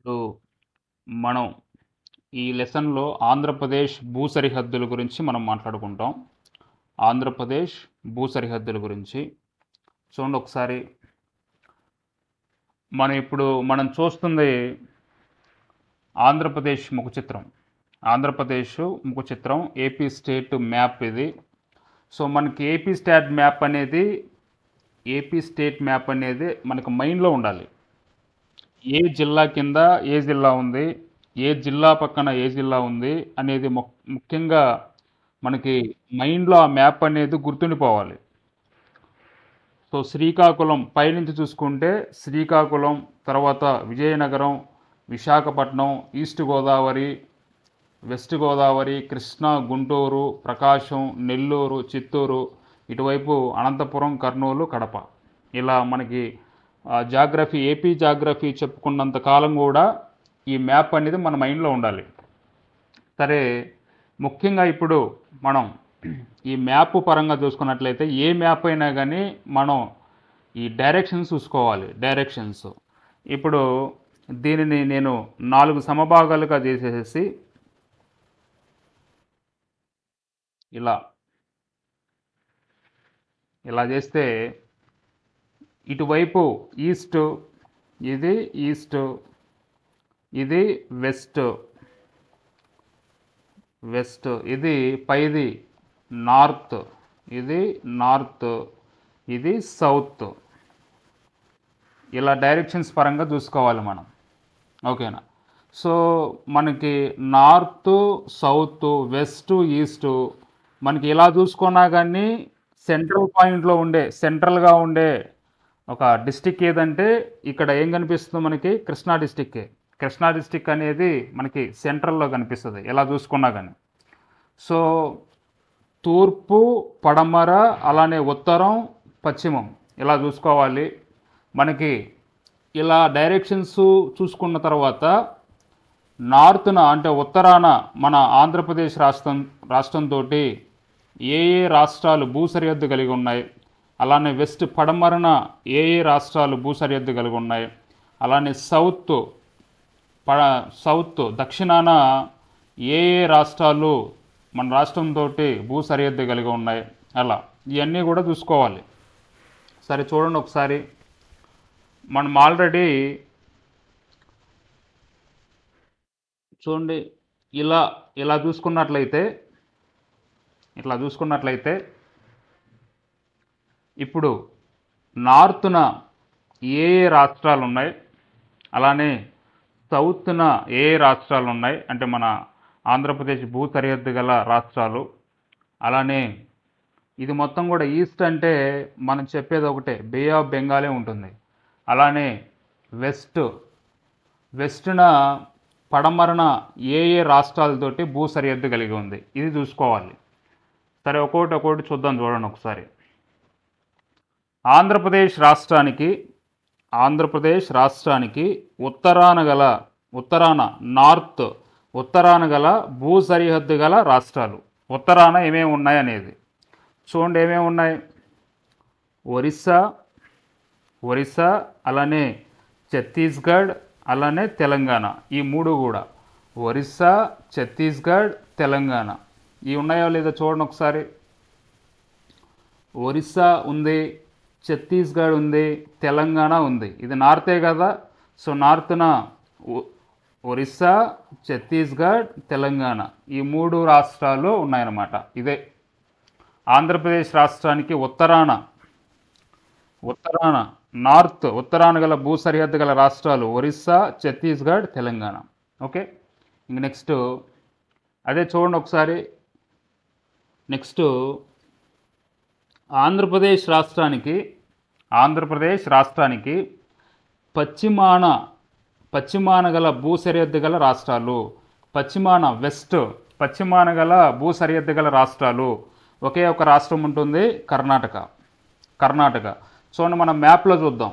ఇప్పుడు మనం ఈ లెసన్లో ఆంధ్రప్రదేశ్ భూ సరిహద్దుల గురించి మనం మాట్లాడుకుంటాం ఆంధ్రప్రదేశ్ భూ సరిహద్దుల గురించి చూడండి ఒకసారి మనం ఇప్పుడు మనం చూస్తుంది ఆంధ్రప్రదేశ్ ముఖ చిత్రం ఆంధ్రప్రదేశ్ ముఖ చిత్రం ఏపీ స్టేట్ మ్యాప్ ఇది సో మనకి ఏపీ స్టేట్ మ్యాప్ అనేది ఏపీ స్టేట్ మ్యాప్ అనేది మనకు మైండ్లో ఉండాలి ఏ జిల్లా కింద ఏ జిల్లా ఉంది ఏ జిల్లా పక్కన ఏ జిల్లా ఉంది అనేది ము- ముఖ్యంగా మనకి మైండ్లో ఆ మ్యాప్ అనేది గుర్తుండిపోవాలి సో శ్రీకాకుళం పైనుంచి చూసుకుంటే శ్రీకాకుళం తర్వాత విజయనగరం విశాఖపట్నం ఈస్ట్ గోదావరి వెస్ట్ గోదావరి కృష్ణా గుంటూరు ప్రకాశం నెల్లూరు చిత్తూరు ఇటువైపు అనంతపురం కర్నూలు కడప ఇలా మనకి ఆ, జాగ్రఫీ ఏపీ జాగ్రఫీ చెప్పుకున్నంత కాలం కూడా ఈ మ్యాప్ అనేది మన మైండ్లో ఉండాలి సరే ముఖ్యంగా ఇప్పుడు మనం ఈ మ్యాప్ పరంగా చూసుకున్నట్లయితే ఏ మ్యాప్ అయినా కానీ మనం ఈ డైరెక్షన్స్ చూసుకోవాలి డైరెక్షన్స్ ఇప్పుడు దీనిని నేను నాలుగు సమభాగాలుగా చేసేసి ఇలా ఇలా చేస్తే ఇటువైపు ఈస్ట్ ఇది ఈస్ట్ ఇది వెస్ట్ వెస్ట్ ఇది పైది నార్త్ ఇది నార్త్ ఇది సౌత్ ఇలా డైరెక్షన్స్ పరంగా చూసుకోవాలి మనం ఓకేనా సో మనకి నార్త్ సౌత్ వెస్ట్ ఈస్ట్ మనకి ఇలా చూసుకున్నా కానీ సెంట్రల్ పాయింట్లో ఉండే సెంట్రల్గా ఉండే ఒక డిస్టిక్ ఏదంటే ఇక్కడ ఏం కనిపిస్తుంది మనకి కృష్ణా డిస్టిక్ కృష్ణా డిస్టిక్ అనేది మనకి సెంట్రల్లో కనిపిస్తుంది ఎలా చూసుకున్నా కానీ సో తూర్పు పడమర అలానే ఉత్తరం పశ్చిమం ఇలా చూసుకోవాలి మనకి ఇలా డైరెక్షన్స్ చూసుకున్న తర్వాత నార్త్న అంటే ఉత్తరాన మన ఆంధ్రప్రదేశ్ రాష్ట్రం రాష్ట్రంతో ఏ ఏ రాష్ట్రాలు భూ సరిహద్దు కలిగి ఉన్నాయి అలానే వెస్ట్ పడమరన ఏ ఏ రాష్ట్రాలు భూ సరిహద్దు కలిగి ఉన్నాయి అలానే సౌత్ ప సౌత్ దక్షిణాన ఏ ఏ రాష్ట్రాలు మన రాష్ట్రంతో భూ సరిహద్దు కలిగి ఉన్నాయి అలా ఇవన్నీ కూడా చూసుకోవాలి సరే చూడండి ఒకసారి మనం ఆల్రెడీ చూడండి ఇలా ఇలా చూసుకున్నట్లయితే ఇట్లా చూసుకున్నట్లయితే ఇప్పుడు నార్త్న ఏ ఏ రాష్ట్రాలు ఉన్నాయి అలానే సౌత్న ఏ ఏ రాష్ట్రాలు ఉన్నాయి అంటే మన ఆంధ్రప్రదేశ్ భూ సరిహద్దు గల రాష్ట్రాలు అలానే ఇది మొత్తం కూడా ఈస్ట్ అంటే మనం చెప్పేది ఒకటే బే ఆఫ్ బెంగాలే ఉంటుంది అలానే వెస్ట్ వెస్ట్న పడమరన ఏ ఏ రాష్ట్రాలతోటి భూ సరిహద్దు కలిగి ఉంది ఇది చూసుకోవాలి సరే ఒక్కొక్కటి ఒక్కొక్కటి చూద్దాం చూడండి ఒకసారి ఆంధ్రప్రదేశ్ రాష్ట్రానికి ఆంధ్రప్రదేశ్ రాష్ట్రానికి ఉత్తరాన గల ఉత్తరాన నార్త్ ఉత్తరాన గల భూ సరిహద్దు గల రాష్ట్రాలు ఉత్తరాన ఏమేమి ఉన్నాయి అనేది చూడండి ఏమేమి ఉన్నాయి ఒరిస్సా ఒరిస్సా అలానే ఛత్తీస్గఢ్ అలానే తెలంగాణ ఈ మూడు కూడా ఒరిస్సా ఛత్తీస్గఢ్ తెలంగాణ ఇవి ఉన్నాయో లేదో చూడండి ఒకసారి ఒరిస్సా ఉంది ఛత్తీస్గఢ్ ఉంది తెలంగాణ ఉంది ఇది నార్తే కదా సో నార్త్న ఒ- ఒరిస్సా ఛత్తీస్గఢ్ తెలంగాణ ఈ మూడు రాష్ట్రాలు ఉన్నాయన్నమాట ఇదే ఆంధ్రప్రదేశ్ రాష్ట్రానికి ఉత్తరాన ఉత్తరాన నార్త్ ఉత్తరాన గల భూ సరిహద్దు గల రాష్ట్రాలు ఒరిస్సా ఛత్తీస్గఢ్ తెలంగాణ ఓకే ఇంక నెక్స్ట్ అదే చూడండి ఒకసారి నెక్స్ట్ ఆంధ్రప్రదేశ్ రాష్ట్రానికి ఆంధ్రప్రదేశ్ రాష్ట్రానికి పశ్చిమాన పశ్చిమాన గల భూ సరిహద్దు గల రాష్ట్రాలు పశ్చిమాన వెస్ట్ పశ్చిమాన గల భూ సరిహద్దు గల రాష్ట్రాలు ఒకే ఒక రాష్ట్రం ఉంటుంది కర్ణాటక కర్ణాటక చూడండి మనం మ్యాప్లో చూద్దాం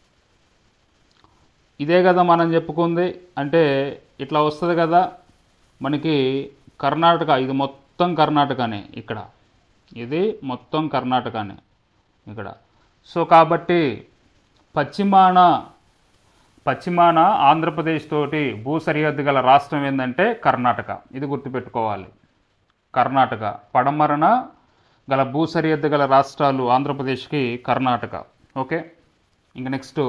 ఇదే కదా మనం చెప్పుకుంది అంటే ఇట్లా వస్తుంది కదా మనకి కర్ణాటక ఇది మొత్తం కర్ణాటకనే ఇక్కడ ఇది మొత్తం కర్ణాటకనే ఇక్కడ సో కాబట్టి పశ్చిమాన పశ్చిమాన ఆంధ్రప్రదేశ్ తోటి భూ సరిహద్దు గల రాష్ట్రం ఏంటంటే కర్ణాటక ఇది గుర్తుపెట్టుకోవాలి కర్ణాటక పడమరన గల భూ సరిహద్దు గల రాష్ట్రాలు ఆంధ్రప్రదేశ్కి కర్ణాటక ఓకే ఇంకా నెక్స్ట్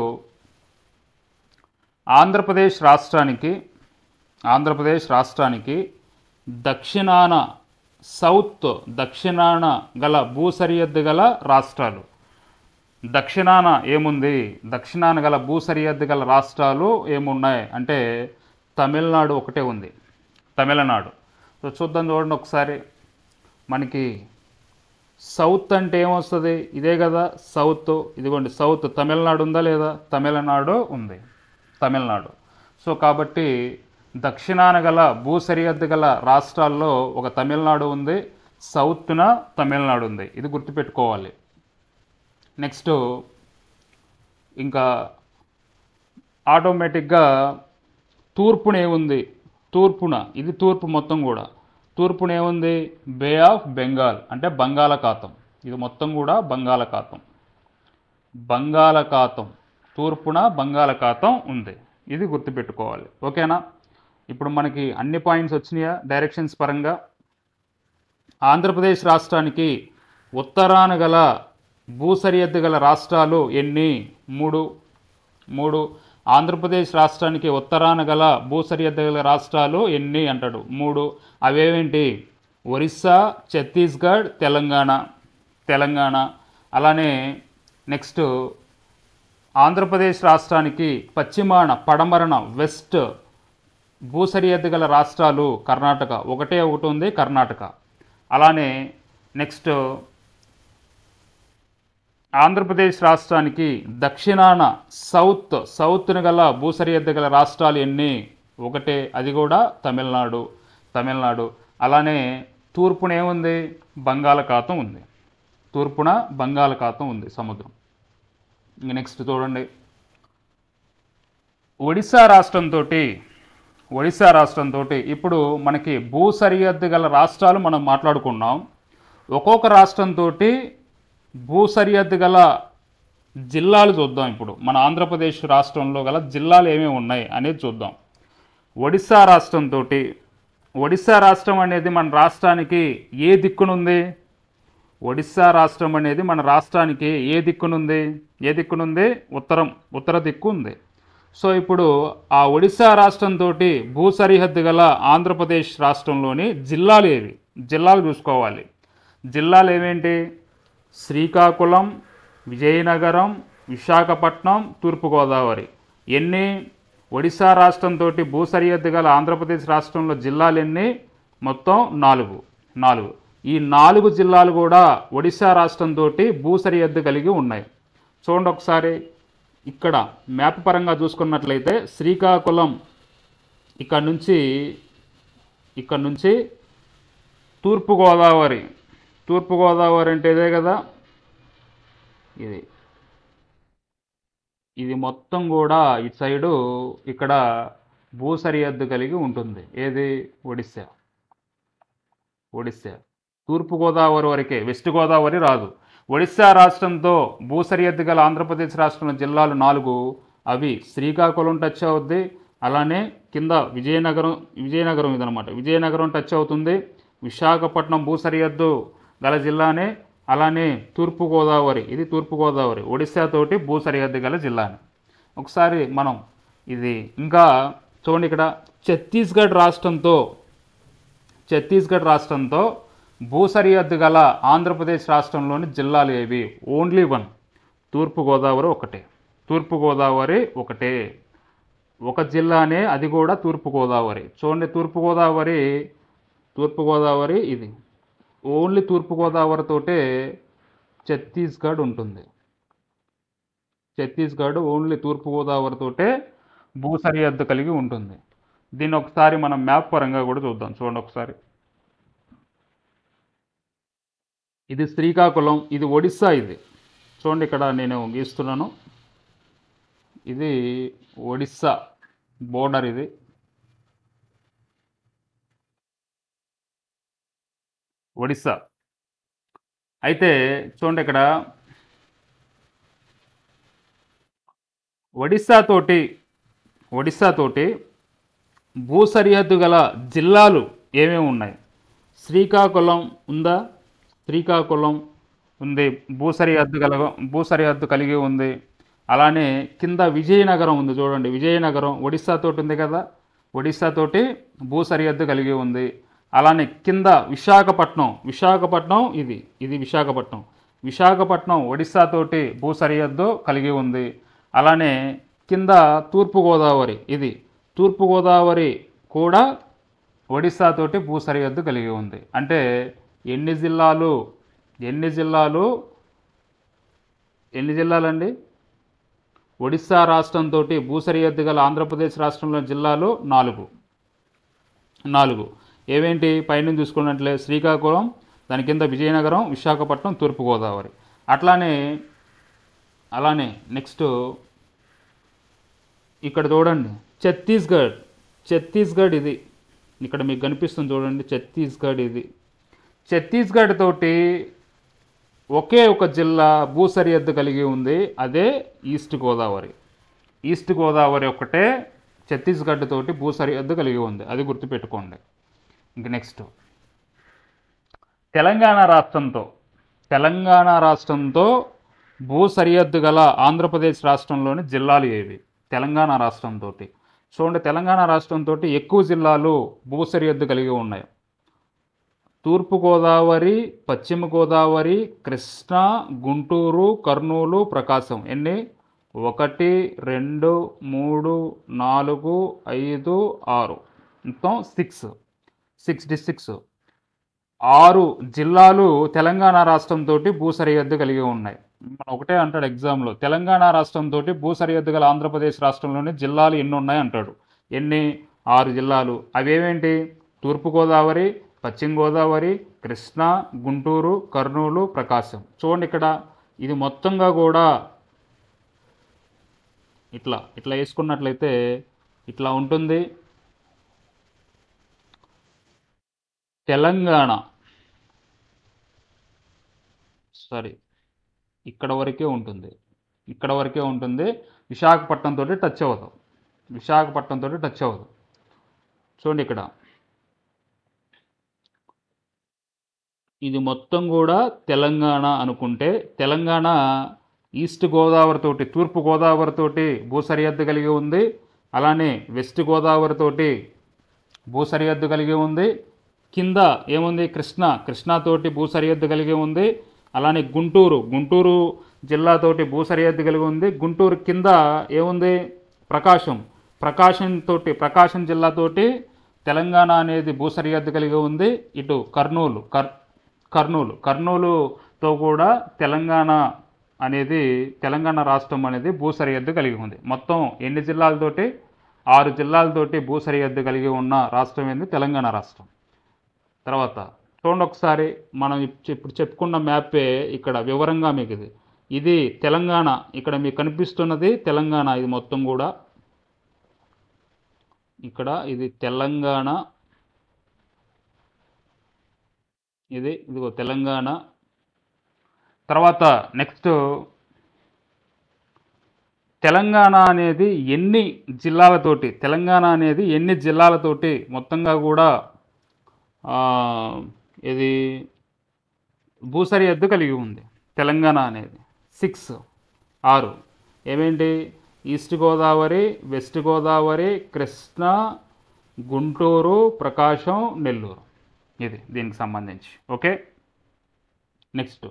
ఆంధ్రప్రదేశ్ రాష్ట్రానికి ఆంధ్రప్రదేశ్ రాష్ట్రానికి దక్షిణాన సౌత్ దక్షిణాన గల భూ సరిహద్దు గల రాష్ట్రాలు దక్షిణాన ఏముంది దక్షిణాన గల భూ సరిహద్దు గల రాష్ట్రాలు ఏమున్నాయి అంటే తమిళనాడు ఒకటే ఉంది తమిళనాడు సో చూద్దాం చూడండి ఒకసారి మనకి సౌత్ అంటే ఏమొస్తుంది ఇదే కదా సౌత్ ఇదిగోండి సౌత్ తమిళనాడు ఉందా లేదా తమిళనాడు ఉంది తమిళనాడు సో కాబట్టి దక్షిణాన గల భూ సరిహద్దు గల రాష్ట్రాల్లో ఒక తమిళనాడు ఉంది సౌత్న తమిళనాడు ఉంది ఇది గుర్తుపెట్టుకోవాలి నెక్స్ట్ ఇంకా ఆటోమేటిక్గా తూర్పున ఏముంది తూర్పున ఇది తూర్పు మొత్తం కూడా తూర్పున ఏముంది బే ఆఫ్ బెంగాల్ అంటే బంగాళాఖాతం ఇది మొత్తం కూడా బంగాళాఖాతం బంగాళాఖాతం తూర్పున బంగాళాఖాతం ఉంది ఇది గుర్తుపెట్టుకోవాలి ఓకేనా ఇప్పుడు మనకి అన్ని పాయింట్స్ వచ్చినాయా డైరెక్షన్స్ పరంగా ఆంధ్రప్రదేశ్ రాష్ట్రానికి ఉత్తరాన గల భూ సరిహద్దు గల రాష్ట్రాలు ఎన్ని మూడు మూడు ఆంధ్రప్రదేశ్ రాష్ట్రానికి ఉత్తరాన గల భూ సరిహద్దు గల రాష్ట్రాలు ఎన్ని అంటాడు మూడు అవేవేంటి ఒరిస్సా ఛత్తీస్గఢ్ తెలంగాణ తెలంగాణ అలానే నెక్స్ట్ ఆంధ్రప్రదేశ్ రాష్ట్రానికి పశ్చిమాన పడమరన వెస్ట్ భూ సరిహద్దు గల రాష్ట్రాలు కర్ణాటక ఒకటే ఒకటి ఉంది కర్ణాటక అలానే నెక్స్ట్ ఆంధ్రప్రదేశ్ రాష్ట్రానికి దక్షిణాన సౌత్ సౌత్ను గల భూ సరిహద్దు గల రాష్ట్రాలు ఎన్ని ఒకటే అది కూడా తమిళనాడు తమిళనాడు అలానే తూర్పున ఏముంది బంగాళాఖాతం ఉంది తూర్పున బంగాళాఖాతం ఉంది సముద్రం ఇంక నెక్స్ట్ చూడండి ఒడిశా రాష్ట్రంతో ఒడిశా రాష్ట్రంతో ఇప్పుడు మనకి భూ సరిహద్దు గల రాష్ట్రాలు మనం మాట్లాడుకున్నాం ఒక్కొక్క రాష్ట్రంతో భూ సరిహద్దు గల జిల్లాలు చూద్దాం ఇప్పుడు మన ఆంధ్రప్రదేశ్ రాష్ట్రంలో గల జిల్లాలు ఏమేమి ఉన్నాయి అనేది చూద్దాం ఒడిశా రాష్ట్రంతో ఒడిశా రాష్ట్రం అనేది మన రాష్ట్రానికి ఏ దిక్కునుంది ఒడిశా రాష్ట్రం అనేది మన రాష్ట్రానికి ఏ దిక్కునుంది ఏ దిక్కునుంది ఉత్తరం ఉత్తర దిక్కు ఉంది సో ఇప్పుడు ఆ ఒడిశా రాష్ట్రంతో భూ సరిహద్దు గల ఆంధ్రప్రదేశ్ రాష్ట్రంలోని జిల్లాలు ఏవి జిల్లాలు చూసుకోవాలి జిల్లాలు ఏమేంటి శ్రీకాకుళం విజయనగరం విశాఖపట్నం తూర్పుగోదావరి ఎన్ని ఒడిశా రాష్ట్రంతో భూ సరిహద్దు గల ఆంధ్రప్రదేశ్ రాష్ట్రంలో జిల్లాలు ఎన్ని మొత్తం నాలుగు నాలుగు ఈ నాలుగు జిల్లాలు కూడా ఒడిశా రాష్ట్రంతో భూ సరిహద్దు కలిగి ఉన్నాయి చూడండి ఒకసారి ఇక్కడ మ్యాప్ పరంగా చూసుకున్నట్లయితే శ్రీకాకుళం ఇక్కడ నుంచి ఇక్కడ నుంచి తూర్పుగోదావరి తూర్పుగోదావరి అంటే ఇదే కదా ఇది ఇది మొత్తం కూడా ఇటు సైడు ఇక్కడ భూ సరిహద్దు కలిగి ఉంటుంది ఏది ఒడిశా ఒడిశా తూర్పుగోదావరి వరకే వెస్ట్ గోదావరి రాదు ఒడిశా రాష్ట్రంతో భూ సరిహద్దు గల ఆంధ్రప్రదేశ్ రాష్ట్రంలో జిల్లాలు నాలుగు అవి శ్రీకాకుళం టచ్ అవుద్ది అలానే కింద విజయనగరం విజయనగరం ఇదనమాట విజయనగరం టచ్ అవుతుంది విశాఖపట్నం భూ సరిహద్దు గల జిల్లానే అలానే తూర్పుగోదావరి ఇది తూర్పుగోదావరి ఒడిశా తోటి భూ సరిహద్దు గల జిల్లాని ఒకసారి మనం ఇది ఇంకా చూడండి ఇక్కడ ఛత్తీస్గఢ్ రాష్ట్రంతో ఛత్తీస్గఢ్ రాష్ట్రంతో భూ సరిహద్దు గల ఆంధ్రప్రదేశ్ రాష్ట్రంలోని జిల్లాలు ఏవి ఓన్లీ వన్ తూర్పుగోదావరి ఒకటే తూర్పుగోదావరి ఒకటే ఒక జిల్లానే అది కూడా తూర్పుగోదావరి చూడండి తూర్పుగోదావరి తూర్పుగోదావరి ఇది ఓన్లీ తూర్పుగోదావరి తోటే ఛత్తీస్గఢ్ ఉంటుంది ఛత్తీస్గఢ్ ఓన్లీ తూర్పుగోదావరి తోటే భూ సరిహద్దు కలిగి ఉంటుంది దీన్ని ఒకసారి మనం మ్యాప్ పరంగా కూడా చూద్దాం చూడండి ఒకసారి ఇది శ్రీకాకుళం ఇది ఒడిస్సా ఇది చూడండి ఇక్కడ నేను గీస్తున్నాను ఇది ఒడిస్సా బోర్డర్ ఇది ఒడిస్సా అయితే చూడండి ఇక్కడ ఒడిస్సా తోటి ఒడిస్సా తోటి భూ సరిహద్దు గల జిల్లాలు ఏమేమి ఉన్నాయి శ్రీకాకుళం ఉందా శ్రీకాకుళం ఉంది భూ సరిహద్దు గల భూ సరిహద్దు కలిగి ఉంది అలానే కింద విజయనగరం ఉంది చూడండి విజయనగరం ఒడిస్సా తోటి ఉంది కదా ఒడిస్సా తోటి భూ సరిహద్దు కలిగి ఉంది అలానే కింద విశాఖపట్నం విశాఖపట్నం ఇది ఇది విశాఖపట్నం విశాఖపట్నం ఒడిస్సా తోటి భూ సరిహద్దు కలిగి ఉంది అలానే కింద తూర్పుగోదావరి ఇది తూర్పుగోదావరి కూడా ఒడిస్సా తోటి భూ సరిహద్దు కలిగి ఉంది అంటే ఎన్ని జిల్లాలు ఎన్ని జిల్లాలు ఎన్ని జిల్లాలండి ఒడిస్సా రాష్ట్రంతో భూ సరిహద్దు గల ఆంధ్రప్రదేశ్ రాష్ట్రంలోని జిల్లాలు నాలుగు నాలుగు ఏవేంటి పైన చూసుకున్నట్లే శ్రీకాకుళం దాని కింద విజయనగరం విశాఖపట్నం తూర్పుగోదావరి అట్లానే అలానే నెక్స్ట్ ఇక్కడ చూడండి ఛత్తీస్గఢ్ ఛత్తీస్గఢ్ ఇది ఇక్కడ మీకు కనిపిస్తుంది చూడండి ఛత్తీస్గఢ్ ఇది ఛత్తీస్గఢ్ తోటి ఒకే ఒక జిల్లా భూ సరిహద్దు కలిగి ఉంది అదే ఈస్ట్ గోదావరి ఈస్ట్ గోదావరి ఒకటే ఛత్తీస్గఢ్ తోటి భూ సరిహద్దు కలిగి ఉంది అది గుర్తుపెట్టుకోండి ఇంక నెక్స్ట్ తెలంగాణ రాష్ట్రంతో తెలంగాణ రాష్ట్రంతో భూ సరిహద్దు గల ఆంధ్రప్రదేశ్ రాష్ట్రంలోని జిల్లాలు ఏవి తెలంగాణ రాష్ట్రంతో చూడండి తెలంగాణ రాష్ట్రంతో ఎక్కువ జిల్లాలు భూ సరిహద్దు కలిగి ఉన్నాయి తూర్పుగోదావరి పశ్చిమ గోదావరి కృష్ణా గుంటూరు కర్నూలు ప్రకాశం ఎన్ని ఒకటి రెండు మూడు నాలుగు ఐదు ఆరు మొత్తం సిక్స్ సిక్స్ డిస్ట్రిక్ట్స్ ఆరు జిల్లాలు తెలంగాణ రాష్ట్రంతో భూ సరిహద్దు కలిగి ఉన్నాయి మన ఒకటే అంటాడు ఎగ్జామ్లో తెలంగాణ రాష్ట్రంతో భూ సరిహద్దు గల ఆంధ్రప్రదేశ్ రాష్ట్రంలోని జిల్లాలు ఎన్ని ఉన్నాయి అంటాడు ఎన్ని ఆరు జిల్లాలు అవేవేంటి తూర్పుగోదావరి పశ్చిమ గోదావరి కృష్ణా గుంటూరు కర్నూలు ప్రకాశం చూడండి ఇక్కడ ఇది మొత్తంగా కూడా ఇట్లా ఇట్లా వేసుకున్నట్లయితే ఇట్లా ఉంటుంది తెలంగాణ సారీ ఇక్కడ వరకే ఉంటుంది ఇక్కడ వరకే ఉంటుంది విశాఖపట్నం తోటి టచ్ అవ్వదు విశాఖపట్నం తోటి టచ్ అవ్వదు చూడండి ఇక్కడ ఇది మొత్తం కూడా తెలంగాణ అనుకుంటే తెలంగాణ ఈస్ట్ గోదావరి తోటి తూర్పు గోదావరి తోటి భూ సరిహద్దు కలిగి ఉంది అలానే వెస్ట్ గోదావరి తోటి భూ సరిహద్దు కలిగి ఉంది కింద ఏముంది కృష్ణ కృష్ణాతోటి భూ సరిహద్దు కలిగి ఉంది అలానే గుంటూరు గుంటూరు జిల్లాతోటి భూ సరిహద్దు కలిగి ఉంది గుంటూరు కింద ఏముంది ప్రకాశం ప్రకాశం తోటి ప్రకాశం జిల్లాతోటి తెలంగాణ అనేది భూ సరిహద్దు కలిగి ఉంది ఇటు కర్నూలు కర్ కర్నూలు కర్నూలుతో కూడా తెలంగాణ అనేది తెలంగాణ రాష్ట్రం అనేది భూ సరిహద్దు కలిగి ఉంది మొత్తం ఎన్ని జిల్లాలతోటి ఆరు జిల్లాలతోటి భూ సరిహద్దు కలిగి ఉన్న రాష్ట్రం ఏంది తెలంగాణ రాష్ట్రం తర్వాత చూడండి ఒకసారి మనం ఇప్- ఇప్పుడు చెప్పుకున్న మ్యాపే ఇక్కడ వివరంగా మీకు ఇది ఇది తెలంగాణ ఇక్కడ మీకు కనిపిస్తున్నది తెలంగాణ ఇది మొత్తం కూడా ఇక్కడ ఇది తెలంగాణ ఇది ఇదిగో తెలంగాణ తర్వాత నెక్స్ట్ తెలంగాణ అనేది ఎన్ని జిల్లాలతోటి తెలంగాణ అనేది ఎన్ని జిల్లాలతోటి మొత్తంగా కూడా ఆ, ఇది భూ సరిహద్దు కలిగి ఉంది తెలంగాణ అనేది సిక్స్ ఆరు ఏమేంటి ఈస్ట్ గోదావరి వెస్ట్ గోదావరి కృష్ణా గుంటూరు ప్రకాశం నెల్లూరు ఇది దీనికి సంబంధించి ఓకే నెక్స్ట్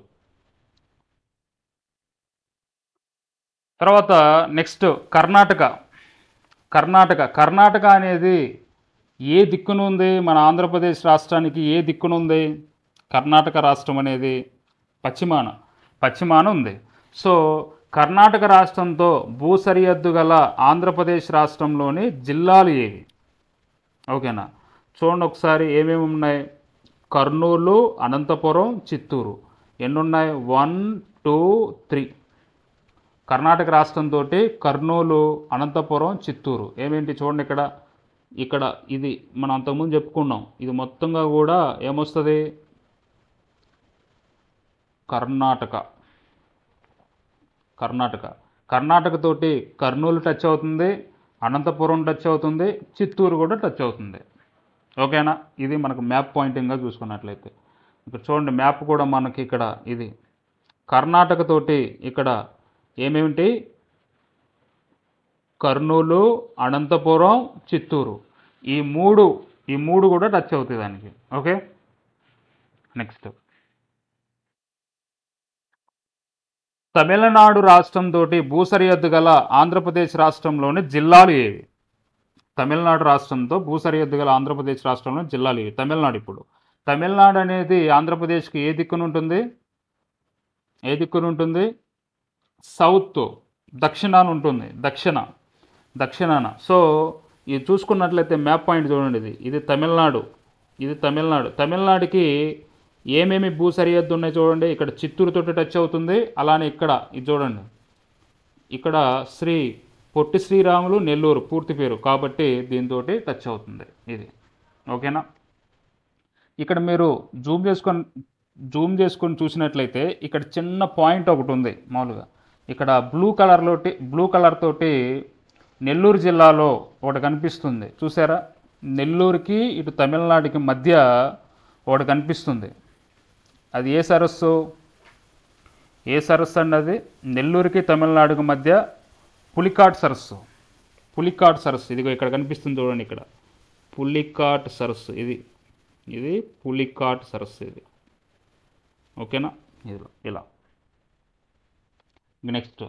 తర్వాత నెక్స్ట్ కర్ణాటక కర్ణాటక కర్ణాటక అనేది ఏ దిక్కున ఉంది మన ఆంధ్రప్రదేశ్ రాష్ట్రానికి ఏ దిక్కున ఉంది కర్ణాటక రాష్ట్రం అనేది పశ్చిమాన పశ్చిమాన ఉంది సో కర్ణాటక రాష్ట్రంతో భూ సరిహద్దు గల ఆంధ్రప్రదేశ్ రాష్ట్రంలోని జిల్లాలు ఏవి ఓకేనా చూడండి ఒకసారి ఏమేమి ఉన్నాయి కర్నూలు అనంతపురం చిత్తూరు ఎన్ని ఉన్నాయి వన్ టూ త్రీ కర్ణాటక రాష్ట్రంతో కర్నూలు అనంతపురం చిత్తూరు ఏమేంటి చూడండి ఇక్కడ ఇక్కడ ఇది మనం అంతకుముందు చెప్పుకున్నాం ఇది మొత్తంగా కూడా ఏమొస్తుంది కర్ణాటక కర్ణాటక కర్ణాటక తోటి కర్నూలు టచ్ అవుతుంది అనంతపురం టచ్ అవుతుంది చిత్తూరు కూడా టచ్ అవుతుంది ఓకేనా ఇది మనకు మ్యాప్ పాయింటింగ్గా చూసుకున్నట్లయితే ఇక్కడ చూడండి మ్యాప్ కూడా మనకి ఇక్కడ ఇది కర్ణాటక తోటి ఇక్కడ ఏమేమిటి కర్నూలు అనంతపురం చిత్తూరు ఈ మూడు ఈ మూడు కూడా టచ్ అవుతాయి దానికి ఓకే నెక్స్ట్ తమిళనాడు రాష్ట్రంతో భూ సరిహద్దు గల ఆంధ్రప్రదేశ్ రాష్ట్రంలోని జిల్లాలు ఏవి తమిళనాడు రాష్ట్రంతో భూ సరిహద్దు గల ఆంధ్రప్రదేశ్ రాష్ట్రంలో జిల్లాలు ఏవి తమిళనాడు ఇప్పుడు తమిళనాడు అనేది ఆంధ్రప్రదేశ్కి ఏ దిక్కున ఉంటుంది ఏ దిక్కున ఉంటుంది సౌత్ దక్షిణాన ఉంటుంది దక్షిణ దక్షిణాన సో ఇది చూసుకున్నట్లయితే మ్యాప్ పాయింట్ చూడండి ఇది ఇది తమిళనాడు ఇది తమిళనాడు తమిళనాడుకి ఏమేమి భూ సరిహద్దు ఉన్నాయి చూడండి ఇక్కడ చిత్తూరుతో టచ్ అవుతుంది అలానే ఇక్కడ ఇది చూడండి ఇక్కడ శ్రీ పొట్టి శ్రీరాములు నెల్లూరు పూర్తి పేరు కాబట్టి దీంతో టచ్ అవుతుంది ఇది ఓకేనా ఇక్కడ మీరు జూమ్ చేసుకొని జూమ్ చేసుకొని చూసినట్లయితే ఇక్కడ చిన్న పాయింట్ ఒకటి ఉంది మామూలుగా ఇక్కడ బ్లూ కలర్లో బ్లూ కలర్ తోటి నెల్లూరు జిల్లాలో ఒకటి కనిపిస్తుంది చూసారా నెల్లూరుకి ఇటు తమిళనాడుకి మధ్య ఒకటి కనిపిస్తుంది అది ఏ సరస్సు ఏ సరస్సు అండి అది నెల్లూరుకి తమిళనాడుకి మధ్య పులికాట్ సరస్సు పులికాట్ సరస్సు ఇదిగో ఇక్కడ కనిపిస్తుంది చూడండి ఇక్కడ పులికాట్ సరస్సు ఇది ఇది పులికాట్ సరస్సు ఇది ఓకేనా ఇది ఇలా నెక్స్ట్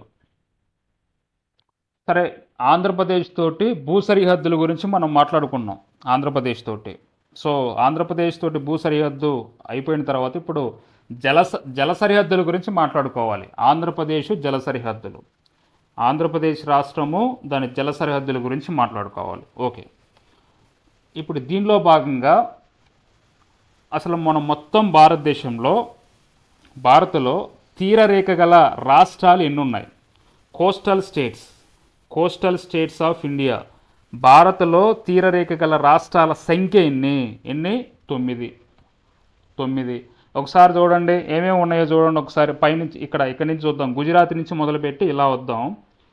సరే ఆంధ్రప్రదేశ్ తోటి భూ సరిహద్దుల గురించి మనం మాట్లాడుకున్నాం ఆంధ్రప్రదేశ్ తోటి సో ఆంధ్రప్రదేశ్ తోటి భూ సరిహద్దు అయిపోయిన తర్వాత ఇప్పుడు జల స- జల సరిహద్దుల గురించి మాట్లాడుకోవాలి ఆంధ్రప్రదేశ్ జల సరిహద్దులు ఆంధ్రప్రదేశ్ రాష్ట్రము దాని జల సరిహద్దుల గురించి మాట్లాడుకోవాలి ఓకే ఇప్పుడు దీనిలో భాగంగా అసలు మనం మొత్తం భారతదేశంలో భారత్లో తీరరేఖ గల రాష్ట్రాలు ఎన్ని ఉన్నాయి coastal states coastal states of India భారత్లో తీరరేఖ గల రాష్ట్రాల సంఖ్య ఎన్ని ఎన్ని తొమ్మిది తొమ్మిది ఒకసారి చూడండి ఏమేమి ఉన్నాయో చూడండి ఒకసారి పైనుంచి ఇక్కడ ఇక్కడి నుంచి చూద్దాం గుజరాత్ నుంచి మొదలుపెట్టి ఇలా వద్దాం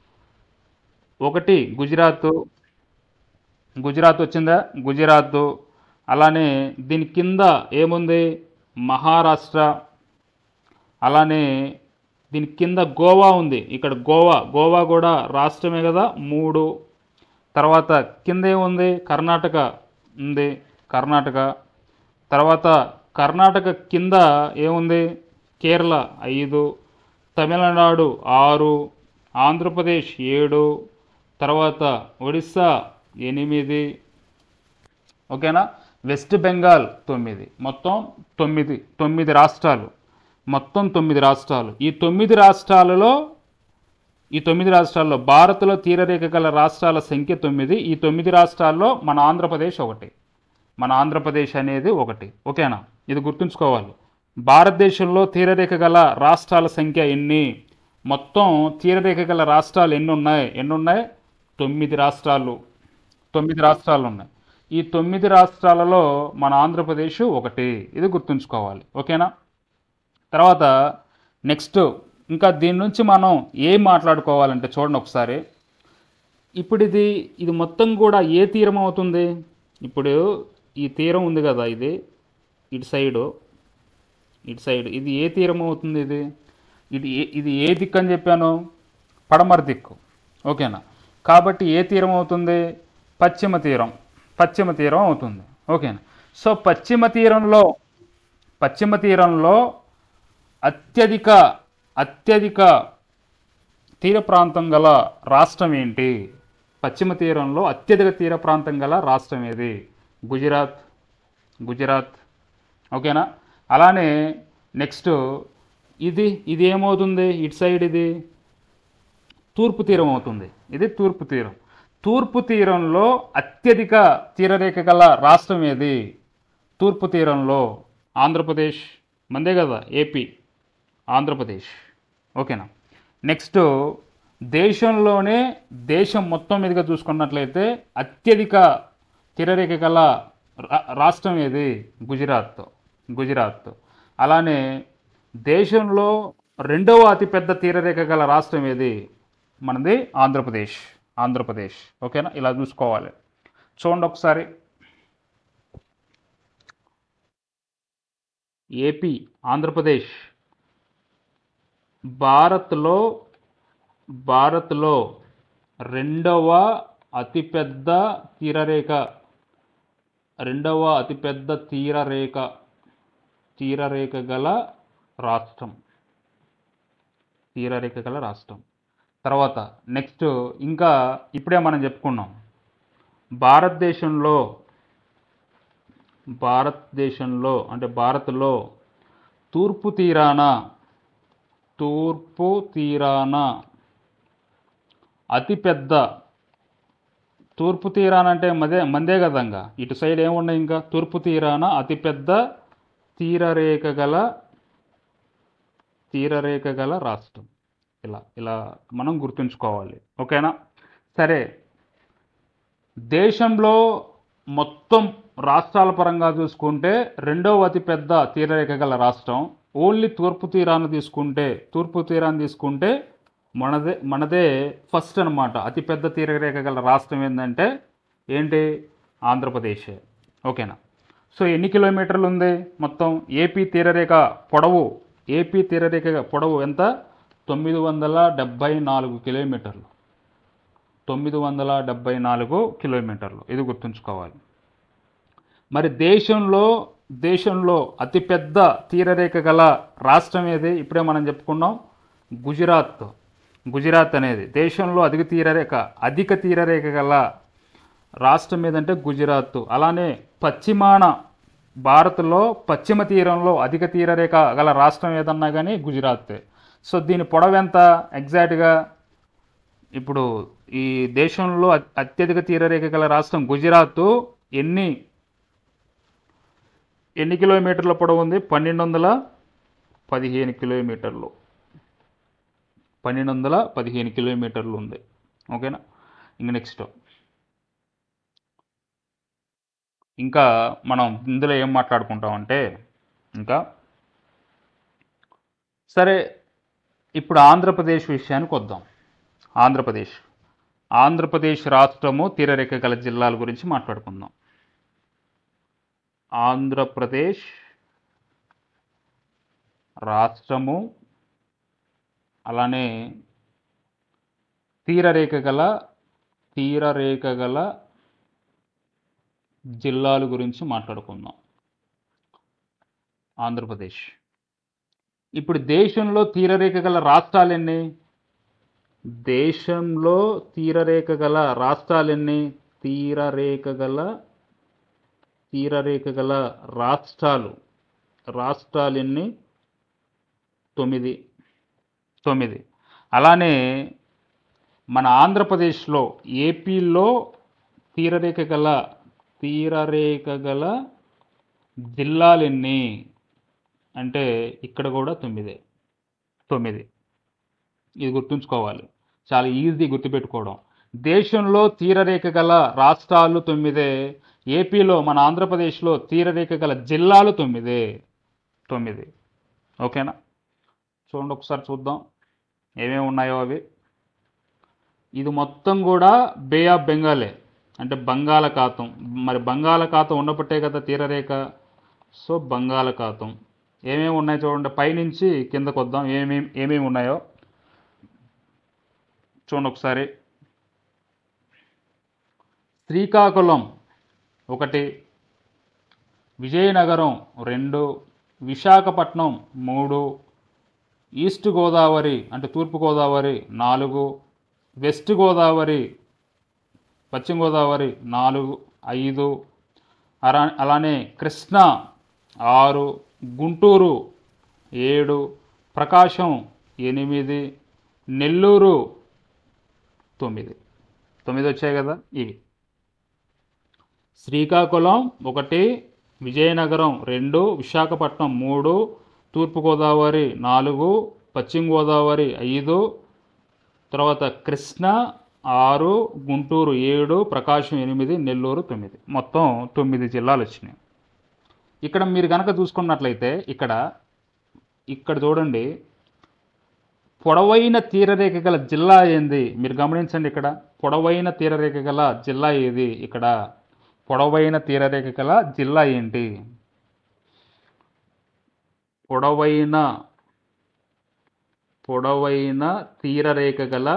ఒకటి గుజరాత్ గుజరాత్ వచ్చిందా గుజరాత్ అలానే దీని కింద ఏముంది మహారాష్ట్ర అలానే దీని కింద గోవా ఉంది ఇక్కడ గోవా గోవా కూడా రాష్ట్రమే కదా మూడు తర్వాత కింద ఏముంది కర్ణాటక ఉంది కర్ణాటక తర్వాత కర్ణాటక కింద ఏముంది కేరళ ఐదు తమిళనాడు ఆరు ఆంధ్రప్రదేశ్ ఏడు తర్వాత ఒడిస్సా ఎనిమిది ఓకేనా వెస్ట్ బెంగాల్ తొమ్మిది మొత్తం తొమ్మిది తొమ్మిది రాష్ట్రాలు మొత్తం తొమ్మిది రాష్ట్రాలు ఈ తొమ్మిది రాష్ట్రాలలో ఈ తొమ్మిది రాష్ట్రాల్లో భారత్లో తీరరేఖ గల రాష్ట్రాల సంఖ్య తొమ్మిది ఈ తొమ్మిది రాష్ట్రాల్లో మన ఆంధ్రప్రదేశ్ ఒకటి మన ఆంధ్రప్రదేశ్ అనేది ఒకటి ఓకేనా ఇది గుర్తుంచుకోవాలి భారతదేశంలో తీరరేఖ గల రాష్ట్రాల సంఖ్య ఎన్ని మొత్తం తీరరేఖ గల రాష్ట్రాలు ఎన్ని ఉన్నాయి ఎన్ని ఉన్నాయి తొమ్మిది రాష్ట్రాలు తొమ్మిది రాష్ట్రాలు ఉన్నాయి ఈ తొమ్మిది రాష్ట్రాలలో మన ఆంధ్రప్రదేశ్ ఒకటి ఇది గుర్తుంచుకోవాలి ఓకేనా తర్వాత నెక్స్ట్ ఇంకా దీని నుంచి మనం ఏం మాట్లాడుకోవాలంటే చూడండి ఒకసారి ఇప్పుడు ఇది ఇది మొత్తం కూడా ఏ తీరం అవుతుంది ఇప్పుడు ఈ తీరం ఉంది కదా ఇది ఇటు సైడు ఇటు సైడ్ ఇది ఏ తీరం అవుతుంది ఇది ఇది ఏ ఇది ఏ దిక్కు అని చెప్పాను పడమర దిక్కు ఓకేనా కాబట్టి ఏ తీరం అవుతుంది పశ్చిమ తీరం పశ్చిమ తీరం అవుతుంది ఓకేనా సో పశ్చిమ తీరంలో పశ్చిమ తీరంలో అత్యధిక అత్యధిక తీర ప్రాంతం గల రాష్ట్రం ఏంటి పశ్చిమ తీరంలో అత్యధిక తీర ప్రాంతం గల రాష్ట్రం ఏది గుజరాత్ గుజరాత్ ఓకేనా అలానే నెక్స్ట్ ఇది ఇది ఏమవుతుంది ఇటు సైడ్ ఇది తూర్పు తీరం అవుతుంది ఇది తూర్పు తీరం తూర్పు తీరంలో అత్యధిక తీరరేఖ గల రాష్ట్రం ఏది తూర్పు తీరంలో ఆంధ్రప్రదేశ్ మందే కదా ఏపీ ఆంధ్రప్రదేశ్ ఓకేనా నెక్స్ట్ దేశంలోనే దేశం మొత్తం మీదుగా చూసుకున్నట్లయితే అత్యధిక తీరరేఖ గల రా- రాష్ట్రం ఏది గుజరాత్ గుజరాత్ అలానే దేశంలో రెండవ అతిపెద్ద తీరరేఖ గల రాష్ట్రం ఏది మనది ఆంధ్రప్రదేశ్ ఆంధ్రప్రదేశ్ ఓకేనా ఇలా చూసుకోవాలి చూడండి ఒకసారి ఏపీ ఆంధ్రప్రదేశ్ భారత్లో భారత్లో రెండవ అతిపెద్ద తీరరేఖ రెండవ అతిపెద్ద తీరరేఖ తీరరేఖ గల రాష్ట్రం తీరరేఖ గల రాష్ట్రం తర్వాత నెక్స్ట్ ఇంకా ఇప్పుడే మనం చెప్పుకున్నాం భారతదేశంలో భారతదేశంలో అంటే భారత్లో తూర్పు తీరాన తూర్పు తీరాన అతిపెద్ద తూర్పు తీరాన అంటే మదే మందే కదంగా ఇటు సైడ్ ఏమున్నాయి ఇంకా తూర్పు తీరాన అతిపెద్ద తీరరేఖ గల తీరరేఖ గల రాష్ట్రం ఇలా ఇలా మనం గుర్తుంచుకోవాలి ఓకేనా సరే దేశంలో మొత్తం రాష్ట్రాల పరంగా చూసుకుంటే రెండవ అతిపెద్ద తీరరేఖ గల రాష్ట్రం ఓన్లీ తూర్పు తీరాన్ని తీసుకుంటే తూర్పు తీరాన్ని తీసుకుంటే మనదే మనదే ఫస్ట్ అనమాట అతిపెద్ద తీరరేఖ గల రాష్ట్రం ఏంటంటే ఏంటి ఆంధ్రప్రదేశ్ ఓకేనా సో ఎన్ని కిలోమీటర్లు ఉంది మొత్తం ఏపీ తీరరేఖ పొడవు ఏపీ తీరరేఖ పొడవు ఎంత తొమ్మిది వందల డెబ్భై నాలుగు కిలోమీటర్లు తొమ్మిది వందల డెబ్భై నాలుగు కిలోమీటర్లు ఇది గుర్తుంచుకోవాలి మరి దేశంలో దేశంలో అతిపెద్ద తీరరేఖ గల రాష్ట్రం ఏది ఇప్పుడే మనం చెప్పుకున్నాం గుజరాత్ గుజరాత్ అనేది దేశంలో అధిక తీరరేఖ అధిక తీరరేఖ గల రాష్ట్రం ఏదంటే గుజరాత్ అలానే పశ్చిమాన భారత్లో పశ్చిమ తీరంలో అధిక తీరరేఖ గల రాష్ట్రం ఏదన్నా కానీ గుజరాత్ సో దీని పొడవు ఎంత ఎగ్జాక్ట్గా ఇప్పుడు ఈ దేశంలో అత్- అత్యధిక తీరరేఖ గల రాష్ట్రం గుజరాత్ ఎన్ని ఎన్ని కిలోమీటర్ల పొడవు ఉంది పన్నెండు వందల పదిహేను కిలోమీటర్లు పన్నెండు వందల పదిహేను కిలోమీటర్లు ఉంది ఓకేనా ఇంక నెక్స్ట్ ఇంకా మనం ఇందులో ఏం మాట్లాడుకుంటామంటే ఇంకా సరే ఇప్పుడు ఆంధ్రప్రదేశ్ విషయానికి వద్దాం ఆంధ్రప్రదేశ్ ఆంధ్రప్రదేశ్ రాష్ట్రము తీరరేఖ గల జిల్లాల గురించి మాట్లాడుకుందాం ఆంధ్రప్రదేశ్ రాష్ట్రము అలానే తీరరేఖ గల తీరరేఖ గల జిల్లాల గురించి మాట్లాడుకుందాం ఆంధ్రప్రదేశ్ ఇప్పుడు దేశంలో తీరరేఖ గల రాష్ట్రాలు ఎన్ని దేశంలో తీరరేఖ గల రాష్ట్రాలు ఎన్ని తీరరేఖ గల తీరరేఖ గల రాష్ట్రాలు రాష్ట్రాలు ఎన్ని తొమ్మిది తొమ్మిది అలానే మన ఆంధ్రప్రదేశ్లో ఏపీలో తీరరేఖ గల తీరరేఖ గల జిల్లాలు ఎన్ని అంటే ఇక్కడ కూడా తొమ్మిదే తొమ్మిది ఇది గుర్తుంచుకోవాలి చాలా ఈజీ గుర్తుపెట్టుకోవడం దేశంలో తీరరేఖ గల రాష్ట్రాలు తొమ్మిదే ఏపీలో మన ఆంధ్రప్రదేశ్లో తీరరేఖ గల జిల్లాలు తొమ్మిదే తొమ్మిది ఓకేనా చూడండి ఒకసారి చూద్దాం ఏమేమి ఉన్నాయో అవి ఇది మొత్తం కూడా బే ఆఫ్ బెంగాలే అంటే బంగాళాఖాతం మరి బంగాళాఖాతం ఉన్నప్పటే కదా తీరరేఖ సో బంగాళాఖాతం ఏమేమి ఉన్నాయి చూడండి పైనుంచి కిందకు వద్దాం ఏమేమి ఏమేమి ఉన్నాయో చూడండి ఒకసారి శ్రీకాకుళం ఒకటి విజయనగరం రెండు విశాఖపట్నం మూడు ఈస్ట్ గోదావరి అంటే తూర్పు గోదావరి నాలుగు వెస్ట్ గోదావరి పశ్చిమ గోదావరి నాలుగు ఐదు అలా అలానే కృష్ణా ఆరు గుంటూరు ఏడు ప్రకాశం ఎనిమిది నెల్లూరు తొమ్మిది తొమ్మిది వచ్చాయి కదా ఇవి శ్రీకాకుళం ఒకటి విజయనగరం రెండు విశాఖపట్నం మూడు తూర్పుగోదావరి నాలుగు పశ్చిమ గోదావరి ఐదు తర్వాత కృష్ణా ఆరు గుంటూరు ఏడు ప్రకాశం ఎనిమిది నెల్లూరు తొమ్మిది మొత్తం తొమ్మిది జిల్లాలు వచ్చినాయి ఇక్కడ మీరు కనుక చూసుకున్నట్లయితే ఇక్కడ ఇక్కడ చూడండి పొడవైన తీరరేఖ గల జిల్లా ఏంది మీరు గమనించండి ఇక్కడ పొడవైన తీరరేఖ గల జిల్లా ఏది ఇక్కడ పొడవైన తీరరేఖ గల జిల్లా ఏంటి పొడవైన పొడవైన తీరరేఖ గల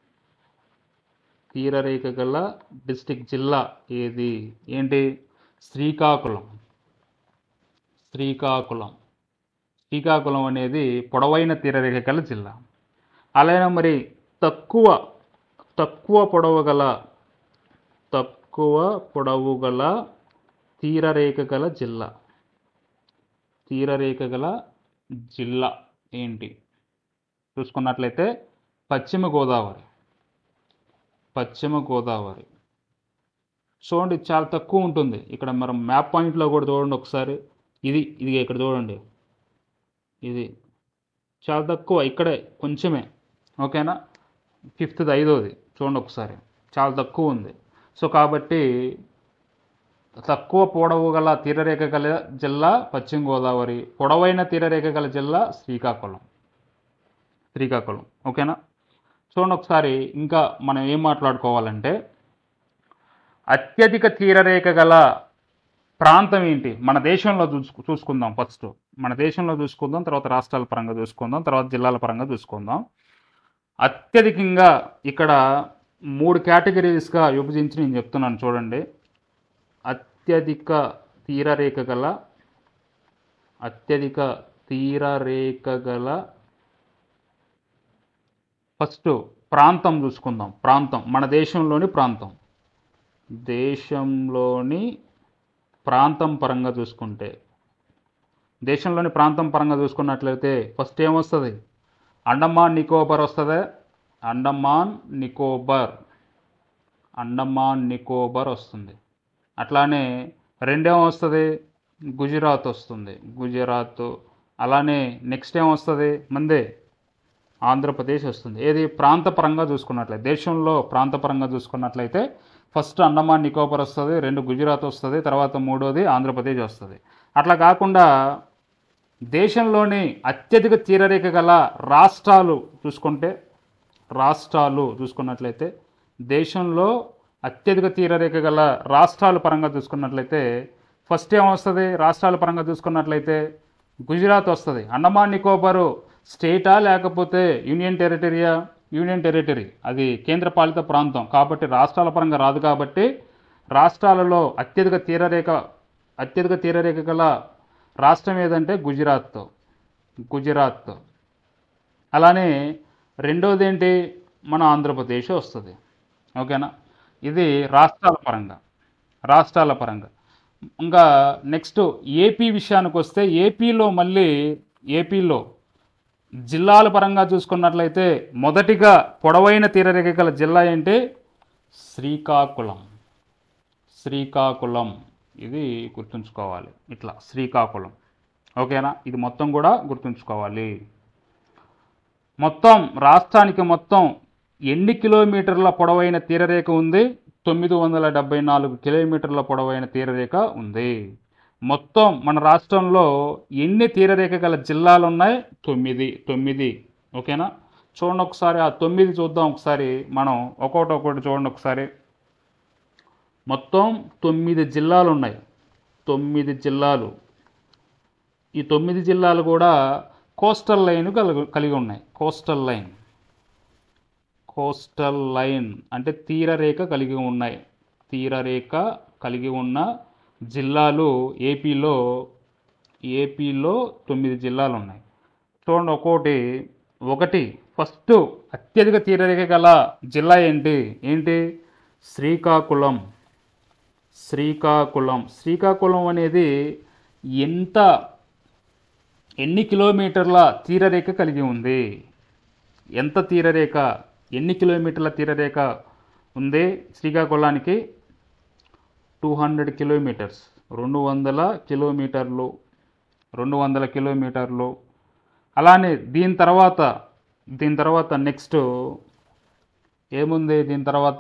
తీరరేఖ గల డిస్టిక్ జిల్లా ఏది ఏంటి శ్రీకాకుళం శ్రీకాకుళం శ్రీకాకుళం అనేది పొడవైన తీరరేఖ గల జిల్లా అలానే మరి తక్కువ తక్కువ పొడవు గల తక్కువ పొడవు గల తీరరేఖ గల జిల్లా తీరరేఖ గల జిల్లా ఏంటి చూసుకున్నట్లయితే పశ్చిమ గోదావరి పశ్చిమ గోదావరి చూడండి చాలా తక్కువ ఉంటుంది ఇక్కడ మనం మ్యాప్ పాయింట్లో కూడా చూడండి ఒకసారి ఇది ఇది ఇక్కడ చూడండి ఇది చాలా తక్కువ ఇక్కడే కొంచెమే ఓకేనా ఫిఫ్త్ది ఐదోది చూడండి ఒకసారి చాలా తక్కువ ఉంది సో కాబట్టి తక్కువ పొడవు గల తీరరేఖ గల జిల్లా పశ్చిమ గోదావరి పొడవైన తీరరేఖ గల జిల్లా శ్రీకాకుళం శ్రీకాకుళం ఓకేనా చూడండి ఒకసారి ఇంకా మనం ఏం మాట్లాడుకోవాలంటే అత్యధిక తీరరేఖ గల ప్రాంతం ఏంటి మన దేశంలో చూసుకు చూసుకుందాం ఫస్ట్ మన దేశంలో చూసుకుందాం తర్వాత రాష్ట్రాల పరంగా చూసుకుందాం తర్వాత జిల్లాల పరంగా చూసుకుందాం అత్యధికంగా ఇక్కడ మూడు కేటగిరీస్గా విభజించి నేను చెప్తున్నాను చూడండి అత్యధిక తీరరేఖ గల అత్యధిక తీరరేఖ గల ఫస్ట్ ప్రాంతం చూసుకుందాం ప్రాంతం మన దేశంలోని ప్రాంతం దేశంలోని ప్రాంతం పరంగా చూసుకుంటే దేశంలోని ప్రాంతం పరంగా చూసుకున్నట్లయితే ఫస్ట్ ఏమొస్తుంది అండమాన్ నికోబార్ వస్తుందా అండమాన్ నికోబార్ అండమాన్ నికోబార్ వస్తుంది అట్లానే రెండేం వస్తుంది గుజరాత్ వస్తుంది గుజరాత్ అలానే నెక్స్ట్ ఏం వస్తుంది మందే ఆంధ్రప్రదేశ్ వస్తుంది ఏది ప్రాంతపరంగా చూసుకున్నట్లయితే దేశంలో ప్రాంతపరంగా చూసుకున్నట్లయితే ఫస్ట్ అండమాన్ నికోబార్ వస్తుంది రెండు గుజరాత్ వస్తుంది తర్వాత మూడోది ఆంధ్రప్రదేశ్ వస్తుంది అట్లా కాకుండా దేశంలోని అత్యధిక తీరరేఖ గల రాష్ట్రాలు చూసుకుంటే రాష్ట్రాలు చూసుకున్నట్లయితే దేశంలో అత్యధిక తీరరేఖ గల రాష్ట్రాల పరంగా చూసుకున్నట్లయితే ఫస్ట్ ఏం వస్తుంది రాష్ట్రాల పరంగా చూసుకున్నట్లయితే గుజరాత్ వస్తుంది అండమాన్ నికోబారు స్టేటా లేకపోతే యూనియన్ టెరిటరీయా యూనియన్ టెరిటరీ అది కేంద్రపాలిత ప్రాంతం కాబట్టి రాష్ట్రాల పరంగా రాదు కాబట్టి రాష్ట్రాలలో అత్యధిక తీరరేఖ అత్యధిక తీరరేఖ గల రాష్ట్రం ఏదంటే గుజరాత్ గుజరాత్ అలానే రెండోది ఏంటి మన ఆంధ్రప్రదేశ్ వస్తుంది ఓకేనా ఇది రాష్ట్రాల పరంగా రాష్ట్రాల పరంగా ఇంకా నెక్స్ట్ ఏపీ విషయానికి వస్తే ఏపీలో మళ్ళీ ఏపీలో జిల్లాల పరంగా చూసుకున్నట్లయితే మొదటిగా పొడవైన తీరరేఖ గల జిల్లా ఏంటి శ్రీకాకుళం శ్రీకాకుళం ఇది గుర్తుంచుకోవాలి ఇట్లా శ్రీకాకుళం ఓకేనా ఇది మొత్తం కూడా గుర్తుంచుకోవాలి మొత్తం రాష్ట్రానికి మొత్తం ఎన్ని కిలోమీటర్ల పొడవైన తీరరేఖ ఉంది తొమ్మిది వందల డెబ్బై నాలుగు కిలోమీటర్ల పొడవైన తీరరేఖ ఉంది మొత్తం మన రాష్ట్రంలో ఎన్ని తీరరేఖ గల జిల్లాలు ఉన్నాయి తొమ్మిది తొమ్మిది ఓకేనా చూడండి ఒకసారి ఆ తొమ్మిది చూద్దాం ఒకసారి మనం ఒక్కొక్కటి ఒక్కొక్కటి చూడండి ఒకసారి మొత్తం తొమ్మిది జిల్లాలు ఉన్నాయి తొమ్మిది జిల్లాలు ఈ తొమ్మిది జిల్లాలు కూడా కోస్టల్ లైన్ కలిగి కలిగి ఉన్నాయి కోస్టల్ లైన్ కోస్టల్ లైన్ అంటే తీరరేఖ కలిగి ఉన్నాయి తీరరేఖ కలిగి ఉన్న జిల్లాలు ఏపీలో ఏపీలో తొమ్మిది జిల్లాలు ఉన్నాయి చూడండి ఒక్కోటి ఒకటి ఫస్ట్ అత్యధిక తీరరేఖ గల జిల్లా ఏంటి ఏంటి శ్రీకాకుళం శ్రీకాకుళం శ్రీకాకుళం అనేది ఎంత ఎన్ని కిలోమీటర్ల తీరరేఖ కలిగి ఉంది ఎంత తీరరేఖ ఎన్ని కిలోమీటర్ల తీరరేఖ ఉంది శ్రీకాకుళానికి టూ హండ్రెడ్ కిలోమీటర్స్ రెండు వందల కిలోమీటర్లు రెండు వందల కిలోమీటర్లు అలానే దీని తర్వాత దీని తర్వాత నెక్స్ట్ ఏముంది దీని తర్వాత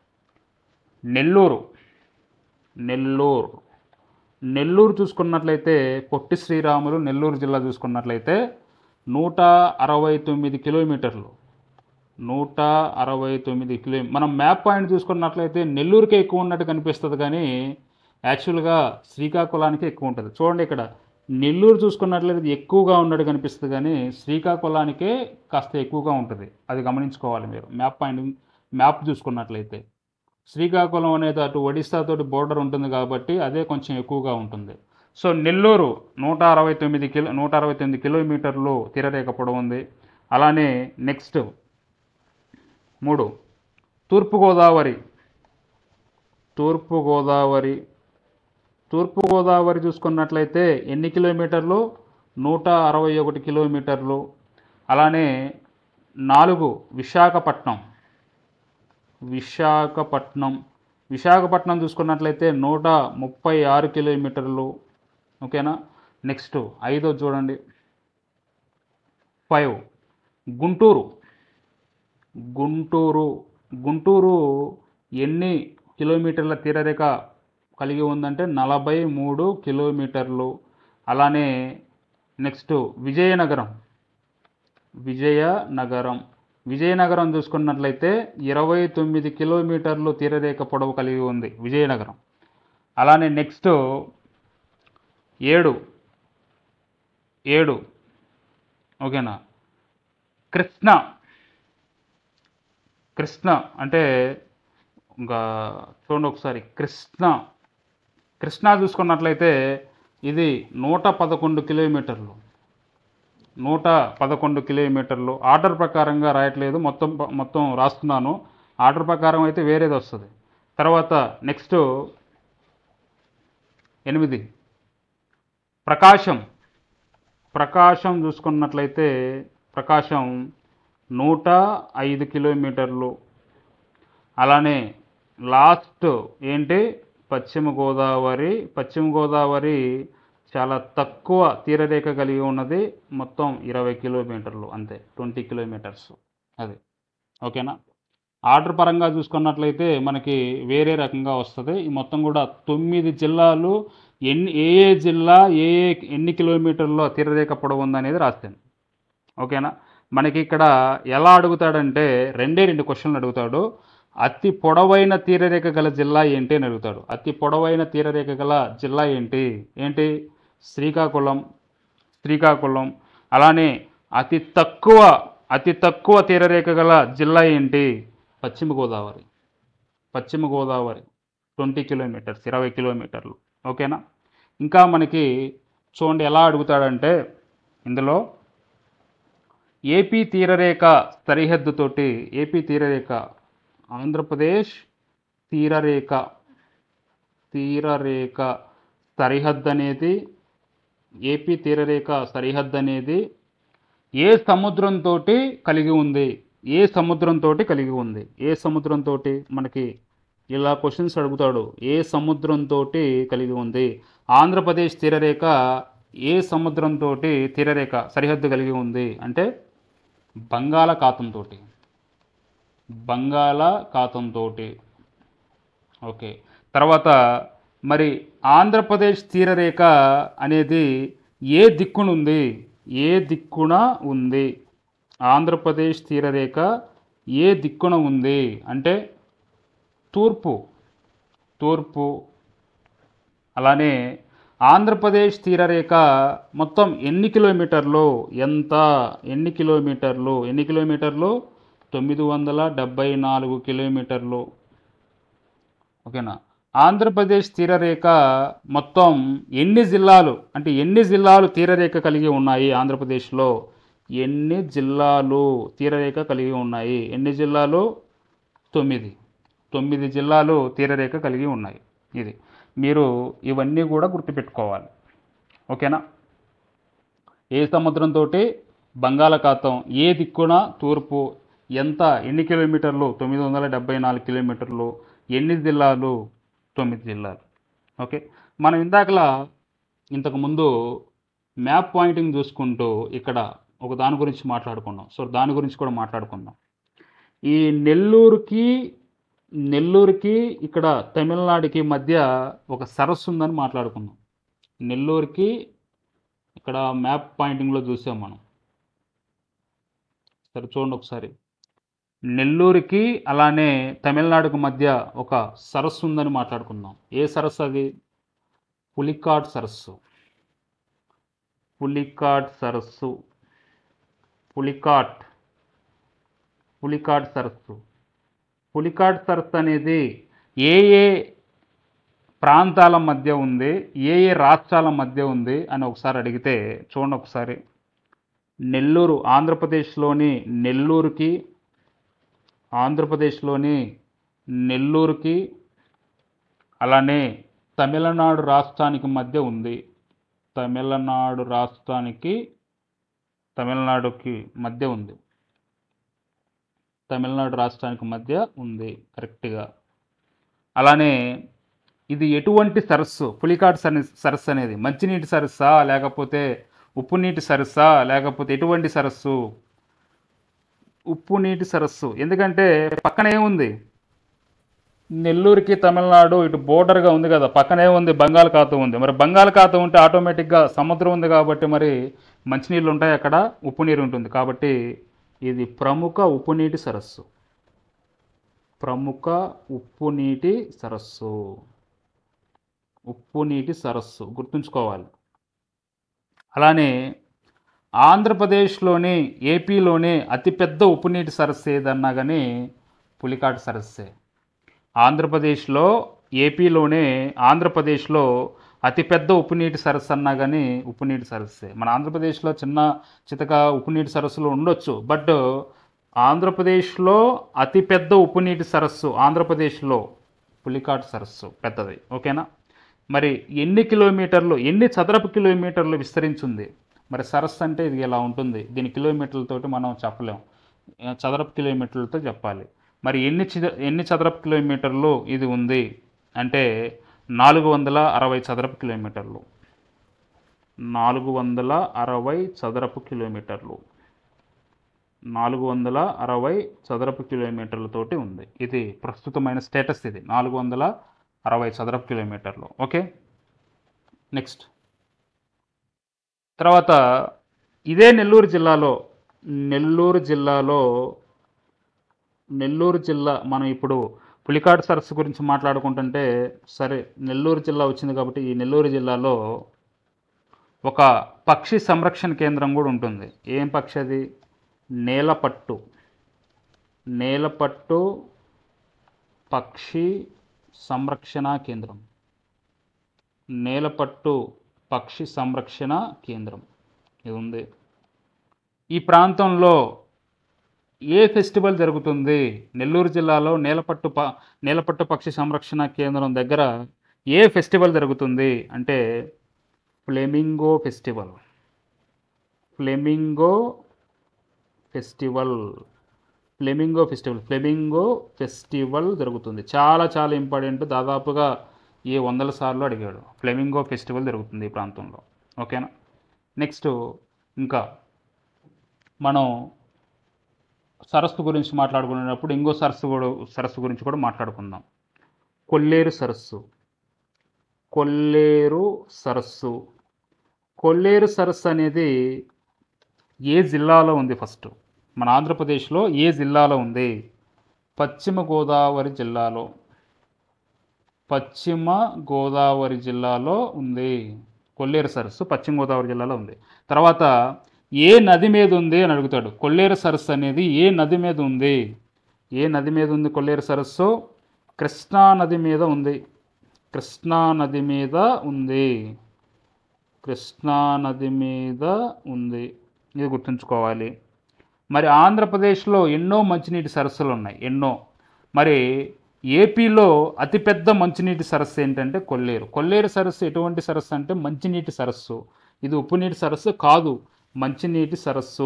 నెల్లూరు నెల్లూరు నెల్లూరు చూసుకున్నట్లయితే పొట్టి శ్రీరాములు నెల్లూరు జిల్లా చూసుకున్నట్లయితే నూట అరవై తొమ్మిది కిలోమీటర్లు నూట అరవై తొమ్మిది కిలో మనం మ్యాప్ పాయింట్ చూసుకున్నట్లయితే నెల్లూరుకే ఎక్కువ ఉన్నట్టు కనిపిస్తుంది కానీ యాక్చువల్గా శ్రీకాకుళానికి ఎక్కువ ఉంటుంది చూడండి ఇక్కడ నెల్లూరు చూసుకున్నట్లయితే ఇది ఎక్కువగా ఉన్నట్టు కనిపిస్తుంది కానీ శ్రీకాకుళానికే కాస్త ఎక్కువగా ఉంటుంది అది గమనించుకోవాలి మీరు మ్యాప్ పాయింట్ మ్యాప్ చూసుకున్నట్లయితే శ్రీకాకుళం అనేది అటు ఒడిస్సాతోటి బోర్డర్ ఉంటుంది కాబట్టి అదే కొంచెం ఎక్కువగా ఉంటుంది సో నెల్లూరు నూట అరవై తొమ్మిది కిలో నూట అరవై తొమ్మిది కిలోమీటర్లు తీరరేఖ పొడవు ఉంది అలానే నెక్స్ట్ మూడు తూర్పుగోదావరి తూర్పుగోదావరి తూర్పుగోదావరి చూసుకున్నట్లయితే ఎన్ని కిలోమీటర్లు నూట అరవై ఒకటి కిలోమీటర్లు అలానే నాలుగు విశాఖపట్నం విశాఖపట్నం విశాఖపట్నం చూసుకున్నట్లయితే నూట ముప్పై ఆరు కిలోమీటర్లు ఓకేనా నెక్స్ట్ ఐదో చూడండి ఫైవ్ గుంటూరు గుంటూరు గుంటూరు ఎన్ని కిలోమీటర్ల తీరరేఖ కలిగి ఉందంటే నలభై మూడు కిలోమీటర్లు అలానే నెక్స్ట్ విజయనగరం విజయనగరం విజయనగరం చూసుకున్నట్లయితే ఇరవై తొమ్మిది కిలోమీటర్లు తీరరేఖ పొడవు కలిగి ఉంది విజయనగరం అలానే నెక్స్ట్ ఏడు ఏడు ఓకేనా కృష్ణ కృష్ణ అంటే ఇంకా చూడండి ఒకసారి కృష్ణ కృష్ణ చూసుకున్నట్లయితే ఇది నూట పదకొండు కిలోమీటర్లు నూట పదకొండు కిలోమీటర్లు ఆర్డర్ ప్రకారంగా రాయట్లేదు మొత్తం మొత్తం రాస్తున్నాను ఆర్డర్ ప్రకారం అయితే వేరేది వస్తుంది తర్వాత నెక్స్ట్ ఎనిమిది ప్రకాశం ప్రకాశం చూసుకున్నట్లయితే ప్రకాశం నూట ఐదు కిలోమీటర్లు అలానే లాస్ట్ ఏంటి పశ్చిమ గోదావరి పశ్చిమ గోదావరి చాలా తక్కువ తీరరేఖ కలిగి ఉన్నది మొత్తం ఇరవై కిలోమీటర్లు అంతే ట్వంటీ కిలోమీటర్స్ అది ఓకేనా ఆర్డర్ పరంగా చూసుకున్నట్లయితే మనకి వేరే రకంగా వస్తుంది ఈ మొత్తం కూడా తొమ్మిది జిల్లాలు ఎన్ని ఏ ఏ జిల్లా ఏ ఏ ఎన్ని కిలోమీటర్లో తీరరేఖ పొడవు ఉందనేది రాస్తాను ఓకేనా మనకి ఇక్కడ ఎలా అడుగుతాడంటే రెండే రెండు క్వశ్చన్లు అడుగుతాడు అతి పొడవైన తీరరేఖ గల జిల్లా ఏంటి అని అడుగుతాడు అతి పొడవైన తీరరేఖ గల జిల్లా ఏంటి ఏంటి శ్రీకాకుళం శ్రీకాకుళం అలానే అతి తక్కువ అతి తక్కువ తీరరేఖ గల జిల్లా ఏంటి పశ్చిమ గోదావరి పశ్చిమ గోదావరి ట్వంటీ కిలోమీటర్స్ ఇరవై కిలోమీటర్లు ఓకేనా ఇంకా మనకి చూడండి ఎలా అడుగుతాడంటే ఇందులో ఏపీ తీరరేఖ సరిహద్దుతోటి ఏపీ తీరరేఖ ఆంధ్రప్రదేశ్ తీరరేఖ తీరరేఖ సరిహద్దు అనేది ఏపీ తీరరేఖ సరిహద్దు అనేది ఏ సముద్రంతో కలిగి ఉంది ఏ సముద్రంతో కలిగి ఉంది ఏ సముద్రంతో మనకి ఇలా క్వశ్చన్స్ అడుగుతాడు ఏ సముద్రంతో కలిగి ఉంది ఆంధ్రప్రదేశ్ తీరరేఖ ఏ సముద్రంతో తీరరేఖ సరిహద్దు కలిగి ఉంది అంటే బంగాళాఖాతంతో బంగాళాఖాతంతో ఓకే తర్వాత మరి ఆంధ్రప్రదేశ్ తీరరేఖ అనేది ఏ దిక్కునుంది ఏ దిక్కున ఉంది ఆంధ్రప్రదేశ్ తీరరేఖ ఏ దిక్కున ఉంది అంటే తూర్పు తూర్పు అలానే ఆంధ్రప్రదేశ్ తీరరేఖ మొత్తం ఎన్ని కిలోమీటర్లు ఎంత ఎన్ని కిలోమీటర్లు ఎన్ని కిలోమీటర్లు తొమ్మిది వందల డెబ్బై నాలుగు కిలోమీటర్లు ఓకేనా ఆంధ్రప్రదేశ్ తీరరేఖ మొత్తం ఎన్ని జిల్లాలు అంటే ఎన్ని జిల్లాలు తీరరేఖ కలిగి ఉన్నాయి ఆంధ్రప్రదేశ్లో ఎన్ని జిల్లాలు తీరరేఖ కలిగి ఉన్నాయి ఎన్ని జిల్లాలు తొమ్మిది తొమ్మిది జిల్లాలు తీరరేఖ కలిగి ఉన్నాయి ఇది మీరు ఇవన్నీ కూడా గుర్తుపెట్టుకోవాలి ఓకేనా ఏ సముద్రంతో బంగాళాఖాతం ఏ దిక్కున తూర్పు ఎంత ఎన్ని కిలోమీటర్లు తొమ్మిది వందల డెబ్బై నాలుగు కిలోమీటర్లు ఎన్ని జిల్లాలు తొమ్మిది జిల్లాలు ఓకే మనం ఇందాకలా ఇంతకు ముందు మ్యాప్ పాయింటింగ్ చూసుకుంటూ ఇక్కడ ఒక దాని గురించి మాట్లాడుకున్నాం సో దాని గురించి కూడా మాట్లాడుకుందాం ఈ నెల్లూరుకి నెల్లూరుకి ఇక్కడ తమిళనాడుకి మధ్య ఒక సరస్సు ఉందని మాట్లాడుకున్నాం నెల్లూరుకి ఇక్కడ మ్యాప్ పాయింటింగ్లో చూసాం మనం సరే చూడండి ఒకసారి నెల్లూరుకి అలానే తమిళనాడుకు మధ్య ఒక సరస్సు ఉందని మాట్లాడుకుందాం ఏ సరస్సు అది పులికాట్ సరస్సు పులికాట్ సరస్సు పులికాట్ పులికాట్ సరస్సు పులికాట్ సరస్సు అనేది ఏ ఏ ప్రాంతాల మధ్య ఉంది ఏ ఏ రాష్ట్రాల మధ్య ఉంది అని ఒకసారి అడిగితే చూడండి ఒకసారి నెల్లూరు ఆంధ్రప్రదేశ్లోని నెల్లూరుకి ఆంధ్రప్రదేశ్లోని నెల్లూరుకి అలానే తమిళనాడు రాష్ట్రానికి మధ్య ఉంది తమిళనాడు రాష్ట్రానికి తమిళనాడుకి మధ్య ఉంది తమిళనాడు రాష్ట్రానికి మధ్య ఉంది కరెక్ట్గా అలానే ఇది ఎటువంటి సరస్సు పులికాట్ సర సరస్సు అనేది మంచినీటి సరస్సా లేకపోతే ఉప్పు నీటి సరస్సా లేకపోతే ఎటువంటి సరస్సు ఉప్పు నీటి సరస్సు ఎందుకంటే పక్కనే ఉంది నెల్లూరుకి తమిళనాడు ఇటు బోర్డర్గా ఉంది కదా పక్కనే ఉంది బంగాళాఖాతం ఉంది మరి బంగాళాఖాతం ఉంటే ఆటోమేటిక్గా సముద్రం ఉంది కాబట్టి మరి మంచినీళ్ళు ఉంటాయి అక్కడ ఉప్పు నీరు ఉంటుంది కాబట్టి ఇది ప్రముఖ ఉప్పు నీటి సరస్సు ప్రముఖ ఉప్పు నీటి సరస్సు ఉప్పు నీటి సరస్సు గుర్తుంచుకోవాలి అలానే ఆంధ్రప్రదేశ్లోని ఏపీలోనే అతిపెద్ద ఉప్పు నీటి సరస్సు ఏదన్నా కానీ పులికాట్ సరస్సే ఆంధ్రప్రదేశ్లో ఏపీలోనే ఆంధ్రప్రదేశ్లో అతిపెద్ద ఉప్పు నీటి సరస్సు అన్నా కానీ ఉప్పు నీటి సరస్సే మన ఆంధ్రప్రదేశ్లో చిన్న చితక ఉప్పు నీటి సరస్సులు ఉండొచ్చు బట్ ఆంధ్రప్రదేశ్లో అతిపెద్ద ఉప్పు నీటి సరస్సు ఆంధ్రప్రదేశ్లో పులికాట్ సరస్సు పెద్దది ఓకేనా మరి ఎన్ని కిలోమీటర్లు ఎన్ని చదరపు కిలోమీటర్లు విస్తరించింది మరి సరస్సు అంటే ఇది ఇలా ఉంటుంది దీని కిలోమీటర్లతోటి మనం చెప్పలేం ఆ, చదరపు కిలోమీటర్లతో చెప్పాలి మరి ఎన్ని చిద ఎన్ని చదరపు కిలోమీటర్లు ఇది ఉంది అంటే నాలుగు వందల అరవై చదరపు కిలోమీటర్లు నాలుగు వందల అరవై చదరపు కిలోమీటర్లు నాలుగు వందల అరవై చదరపు కిలోమీటర్లతోటి ఉంది ఇది ప్రస్తుతమైన స్టేటస్ ఇది నాలుగు వందల అరవై చదరపు కిలోమీటర్లు ఓకే నెక్స్ట్ తర్వాత ఇదే నెల్లూరు జిల్లాలో నెల్లూరు జిల్లాలో నెల్లూరు జిల్లా మనం ఇప్పుడు పులికాటు సరస్సు గురించి మాట్లాడుకుంటుంటే సరే నెల్లూరు జిల్లా వచ్చింది కాబట్టి ఈ నెల్లూరు జిల్లాలో ఒక పక్షి సంరక్షణ కేంద్రం కూడా ఉంటుంది ఏం పక్షి అది నేలపట్టు నేలపట్టు పక్షి సంరక్షణ కేంద్రం నేలపట్టు పక్షి సంరక్షణ కేంద్రం ఇది ఉంది ఈ ప్రాంతంలో ఏ ఫెస్టివల్ జరుగుతుంది నెల్లూరు జిల్లాలో నేలపట్టు ప నేలపట్టు పక్షి సంరక్షణ కేంద్రం దగ్గర ఏ ఫెస్టివల్ జరుగుతుంది అంటే flamingo festival flamingo festival flamingo festival flamingo festival జరుగుతుంది చాలా చాలా ఇంపార్టెంట్ దాదాపుగా ఏ వందల సార్లు అడిగాడు ఫ్లెమింగో ఫెస్టివల్ జరుగుతుంది ఈ ప్రాంతంలో ఓకేనా నెక్స్ట్ ఇంకా మనం సరస్సు గురించి మాట్లాడుకునేటప్పుడు ఇంకో సరస్సు కూడా సరస్సు గురించి కూడా మాట్లాడుకుందాం కొల్లేరు సరస్సు కొల్లేరు సరస్సు కొల్లేరు సరస్సు అనేది ఏ జిల్లాలో ఉంది ఫస్ట్ మన ఆంధ్రప్రదేశ్లో ఏ జిల్లాలో ఉంది పశ్చిమ గోదావరి జిల్లాలో పశ్చిమ గోదావరి జిల్లాలో ఉంది కొల్లేరు సరస్సు పశ్చిమ గోదావరి జిల్లాలో ఉంది తర్వాత ఏ నది మీద ఉంది అని అడుగుతాడు కొల్లేరు సరస్సు అనేది ఏ నది మీద ఉంది ఏ నది మీద ఉంది కొల్లేరు సరస్సు కృష్ణా నది మీద ఉంది కృష్ణా నది మీద ఉంది కృష్ణా నది మీద ఉంది ఇది గుర్తుంచుకోవాలి మరి ఆంధ్రప్రదేశ్లో ఎన్నో మంచినీటి సరస్సులు ఉన్నాయి ఎన్నో మరి ఏపీలో అతిపెద్ద మంచినీటి సరస్సు ఏంటంటే కొల్లేరు కొల్లేరు సరస్సు ఎటువంటి సరస్సు అంటే మంచినీటి సరస్సు ఇది ఉప్పు నీటి సరస్సు కాదు మంచినీటి సరస్సు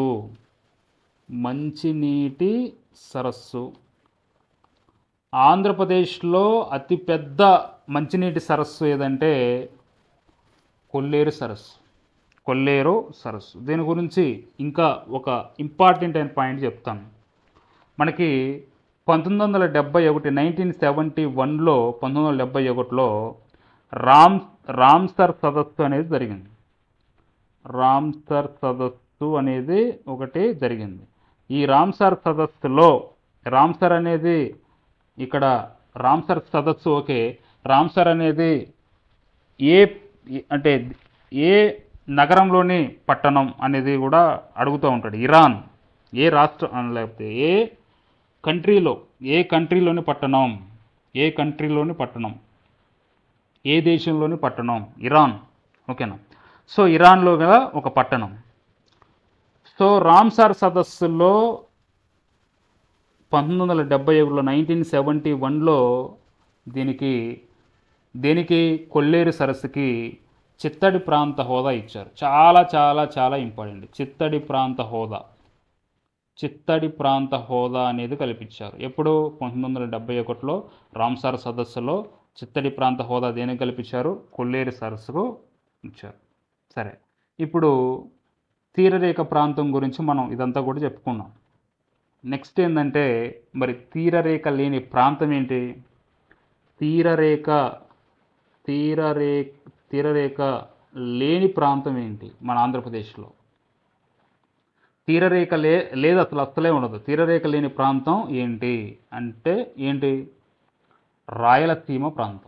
మంచినీటి సరస్సు ఆంధ్రప్రదేశ్లో అతిపెద్ద మంచినీటి సరస్సు ఏదంటే కొల్లేరు సరస్సు కొల్లేరు సరస్సు దీని గురించి ఇంకా ఒక ఇంపార్టెంట్ అయిన పాయింట్ చెప్తాను మనకి పంతొమ్మిది వందల డెబ్బై ఒకటి నైన్టీన్ సెవెంటీ వన్లో పంతొమ్మిది వందల డెబ్బై ఒకటిలో రామ్ రామ్సర్ సదస్సు అనేది జరిగింది రామ్సర్ సదస్సు అనేది ఒకటి జరిగింది ఈ రామ్సార్ సదస్సులో రామ్సర్ అనేది ఇక్కడ రామ్సర్ సదస్సు ఓకే రామ్సర్ అనేది ఏ అంటే ఏ నగరంలోని పట్టణం అనేది కూడా అడుగుతూ ఉంటాడు ఇరాన్ ఏ రాష్ట్రం లేకపోతే ఏ కంట్రీలో ఏ కంట్రీలోని పట్టణం ఏ కంట్రీలోని పట్టణం ఏ దేశంలోని పట్టణం ఇరాన్ ఓకేనా సో ఇరాన్లో గల ఒక పట్టణం సో రామ్సార్ సదస్సులో పంతొమ్మిది వందల డెబ్బై ఒకటిలో నైన్టీన్ సెవెంటీ వన్లో దీనికి దేనికి కొల్లేరు సరస్సుకి చిత్తడి ప్రాంత హోదా ఇచ్చారు చాలా చాలా చాలా ఇంపార్టెంట్ చిత్తడి ప్రాంత హోదా చిత్తడి ప్రాంత హోదా అనేది కల్పించారు ఎప్పుడు పంతొమ్మిది వందల డెబ్బై ఒకటిలో రామ్సార్ సదస్సులో చిత్తడి ప్రాంత హోదా దేనికి కల్పించారు కొల్లేరు సరస్సుకు ఇచ్చారు సరే ఇప్పుడు తీరరేఖ ప్రాంతం గురించి మనం ఇదంతా కూడా చెప్పుకున్నాం నెక్స్ట్ ఏంటంటే మరి తీరరేఖ లేని ప్రాంతం ఏంటి తీరరేఖ తీరరే తీరరేఖ లేని ప్రాంతం ఏంటి మన ఆంధ్రప్రదేశ్లో తీరరేఖ లే లేదు అసలు అసలే ఉండదు తీరరేఖ లేని ప్రాంతం ఏంటి అంటే ఏంటి రాయలసీమ ప్రాంతం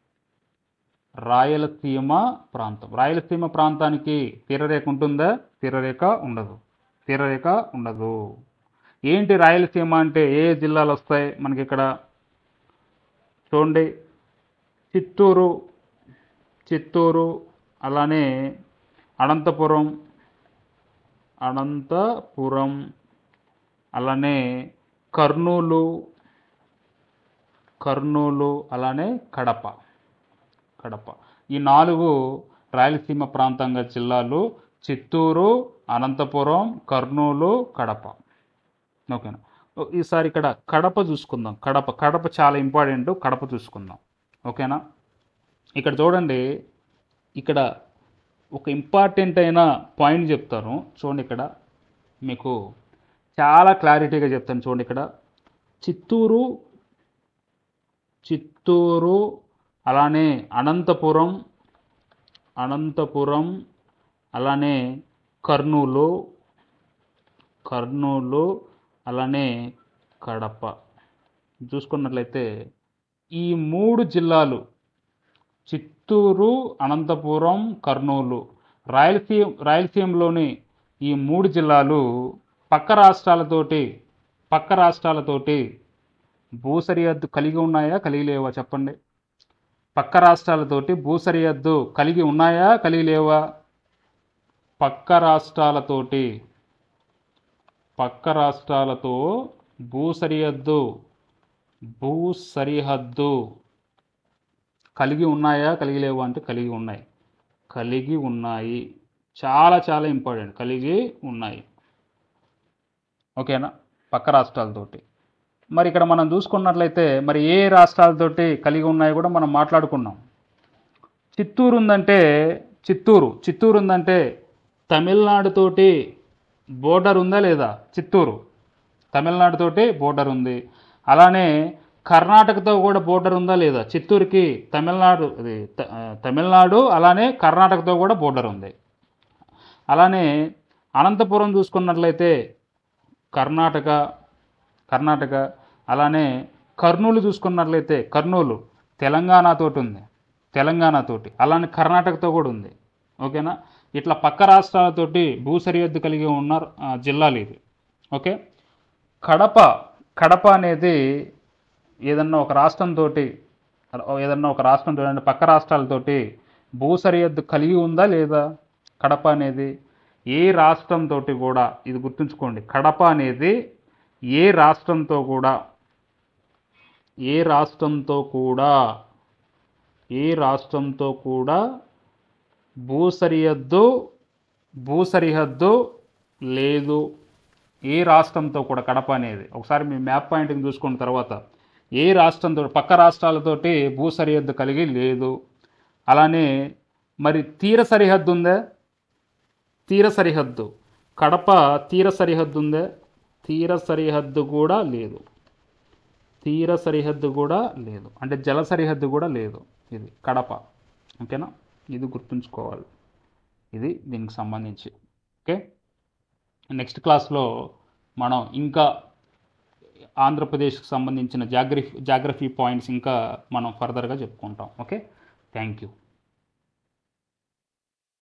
రాయలసీమ ప్రాంతం రాయలసీమ ప్రాంతానికి తీరరేఖ ఉంటుందా తీరరేఖ ఉండదు తీరరేఖ ఉండదు ఏంటి రాయలసీమ అంటే ఏ జిల్లాలు వస్తాయి మనకి ఇక్కడ చూడండి చిత్తూరు చిత్తూరు అలానే అనంతపురం అనంతపురం అలానే కర్నూలు కర్నూలు అలానే కడప కడప ఈ నాలుగు రాయలసీమ ప్రాంతంగా జిల్లాలు చిత్తూరు అనంతపురం కర్నూలు కడప ఓకేనా ఓ- ఈసారి ఇక్కడ కడప చూసుకుందాం కడప కడప చాలా ఇంపార్టెంట్ కడప చూసుకుందాం ఓకేనా ఇక్కడ చూడండి ఇక్కడ ఒక ఇంపార్టెంట్ అయిన పాయింట్ చెప్తాను చూడండి ఇక్కడ మీకు చాలా క్లారిటీగా చెప్తాను చూడండి ఇక్కడ చిత్తూరు చిత్తూరు అలానే అనంతపురం అనంతపురం అలానే కర్నూలు కర్నూలు అలానే కడప చూసుకున్నట్లయితే ఈ మూడు జిల్లాలు చిత్తూరు అనంతపురం కర్నూలు రాయలసీమ రాయలసీమలోని ఈ మూడు జిల్లాలు పక్క రాష్ట్రాలతోటి పక్క రాష్ట్రాలతోటి భూ సరిహద్దు కలిగి ఉన్నాయా కలిగి లేవా చెప్పండి పక్క రాష్ట్రాలతోటి భూ సరిహద్దు కలిగి ఉన్నాయా కలిగి లేవా పక్క రాష్ట్రాలతోటి పక్క రాష్ట్రాలతో భూ సరిహద్దు భూ సరిహద్దు కలిగి ఉన్నాయా కలిగి లేవా అంటే కలిగి ఉన్నాయి కలిగి ఉన్నాయి చాలా చాలా ఇంపార్టెంట్ కలిగి ఉన్నాయి ఓకేనా పక్క రాష్ట్రాలతోటి మరి ఇక్కడ మనం చూసుకున్నట్లయితే మరి ఏ రాష్ట్రాలతోటి కలిగి ఉన్నాయి కూడా మనం మాట్లాడుకున్నాం చిత్తూరు ఉందంటే చిత్తూరు చిత్తూరు ఉందంటే తమిళనాడుతోటి బోర్డర్ ఉందా లేదా చిత్తూరు తమిళనాడుతోటి బోర్డర్ ఉంది అలానే కర్ణాటకతో కూడా బోర్డర్ ఉందా లేదా చిత్తూరుకి తమిళనాడు ఇది త- ఆ, తమిళనాడు అలానే కర్ణాటకతో కూడా బోర్డర్ ఉంది అలానే అనంతపురం చూసుకున్నట్లయితే కర్ణాటక కర్ణాటక అలానే కర్నూలు చూసుకున్నట్లయితే కర్నూలు తెలంగాణతోటి ఉంది తెలంగాణతోటి అలానే కర్ణాటకతో కూడా ఉంది ఓకేనా ఇట్లా పక్క రాష్ట్రాలతోటి భూ సరిహద్దు కలిగి ఉన్న ఆ, జిల్లాలు ఇది ఓకే కడప కడప అనేది ఏదన్నా ఒక రాష్ట్రంతో ఏదన్నా ఒక రాష్ట్రంతో అంటే పక్క రాష్ట్రాలతోటి భూ సరిహద్దు కలిగి ఉందా లేదా కడప అనేది ఏ రాష్ట్రంతో కూడా ఇది గుర్తుంచుకోండి కడప అనేది ఏ రాష్ట్రంతో కూడా ఏ రాష్ట్రంతో కూడా ఏ రాష్ట్రంతో కూడా భూ సరిహద్దు భూ సరిహద్దు లేదు ఏ రాష్ట్రంతో కూడా కడప అనేది ఒకసారి మీ మ్యాప్ పాయింటింగ్ చూసుకున్న తర్వాత ఏ రాష్ట్రంతో పక్క రాష్ట్రాలతోటి భూ సరిహద్దు కలిగి లేదు అలానే మరి తీర సరిహద్దు ఉందా తీర సరిహద్దు కడప తీర సరిహద్దు ఉందా తీర సరిహద్దు కూడా లేదు తీర సరిహద్దు కూడా లేదు అంటే జల సరిహద్దు కూడా లేదు ఇది కడప ఓకేనా ఇది గుర్తుంచుకోవాలి ఇది దీనికి సంబంధించి ఓకే నెక్స్ట్ క్లాస్లో మనం ఇంకా ఆంధ్రప్రదేశ్కి సంబంధించిన జాగ్రఫీ జాగ్రఫీ పాయింట్స్ ఇంకా మనం ఫర్దర్గా చెప్పుకుంటాం ఓకే థ్యాంక్ యూ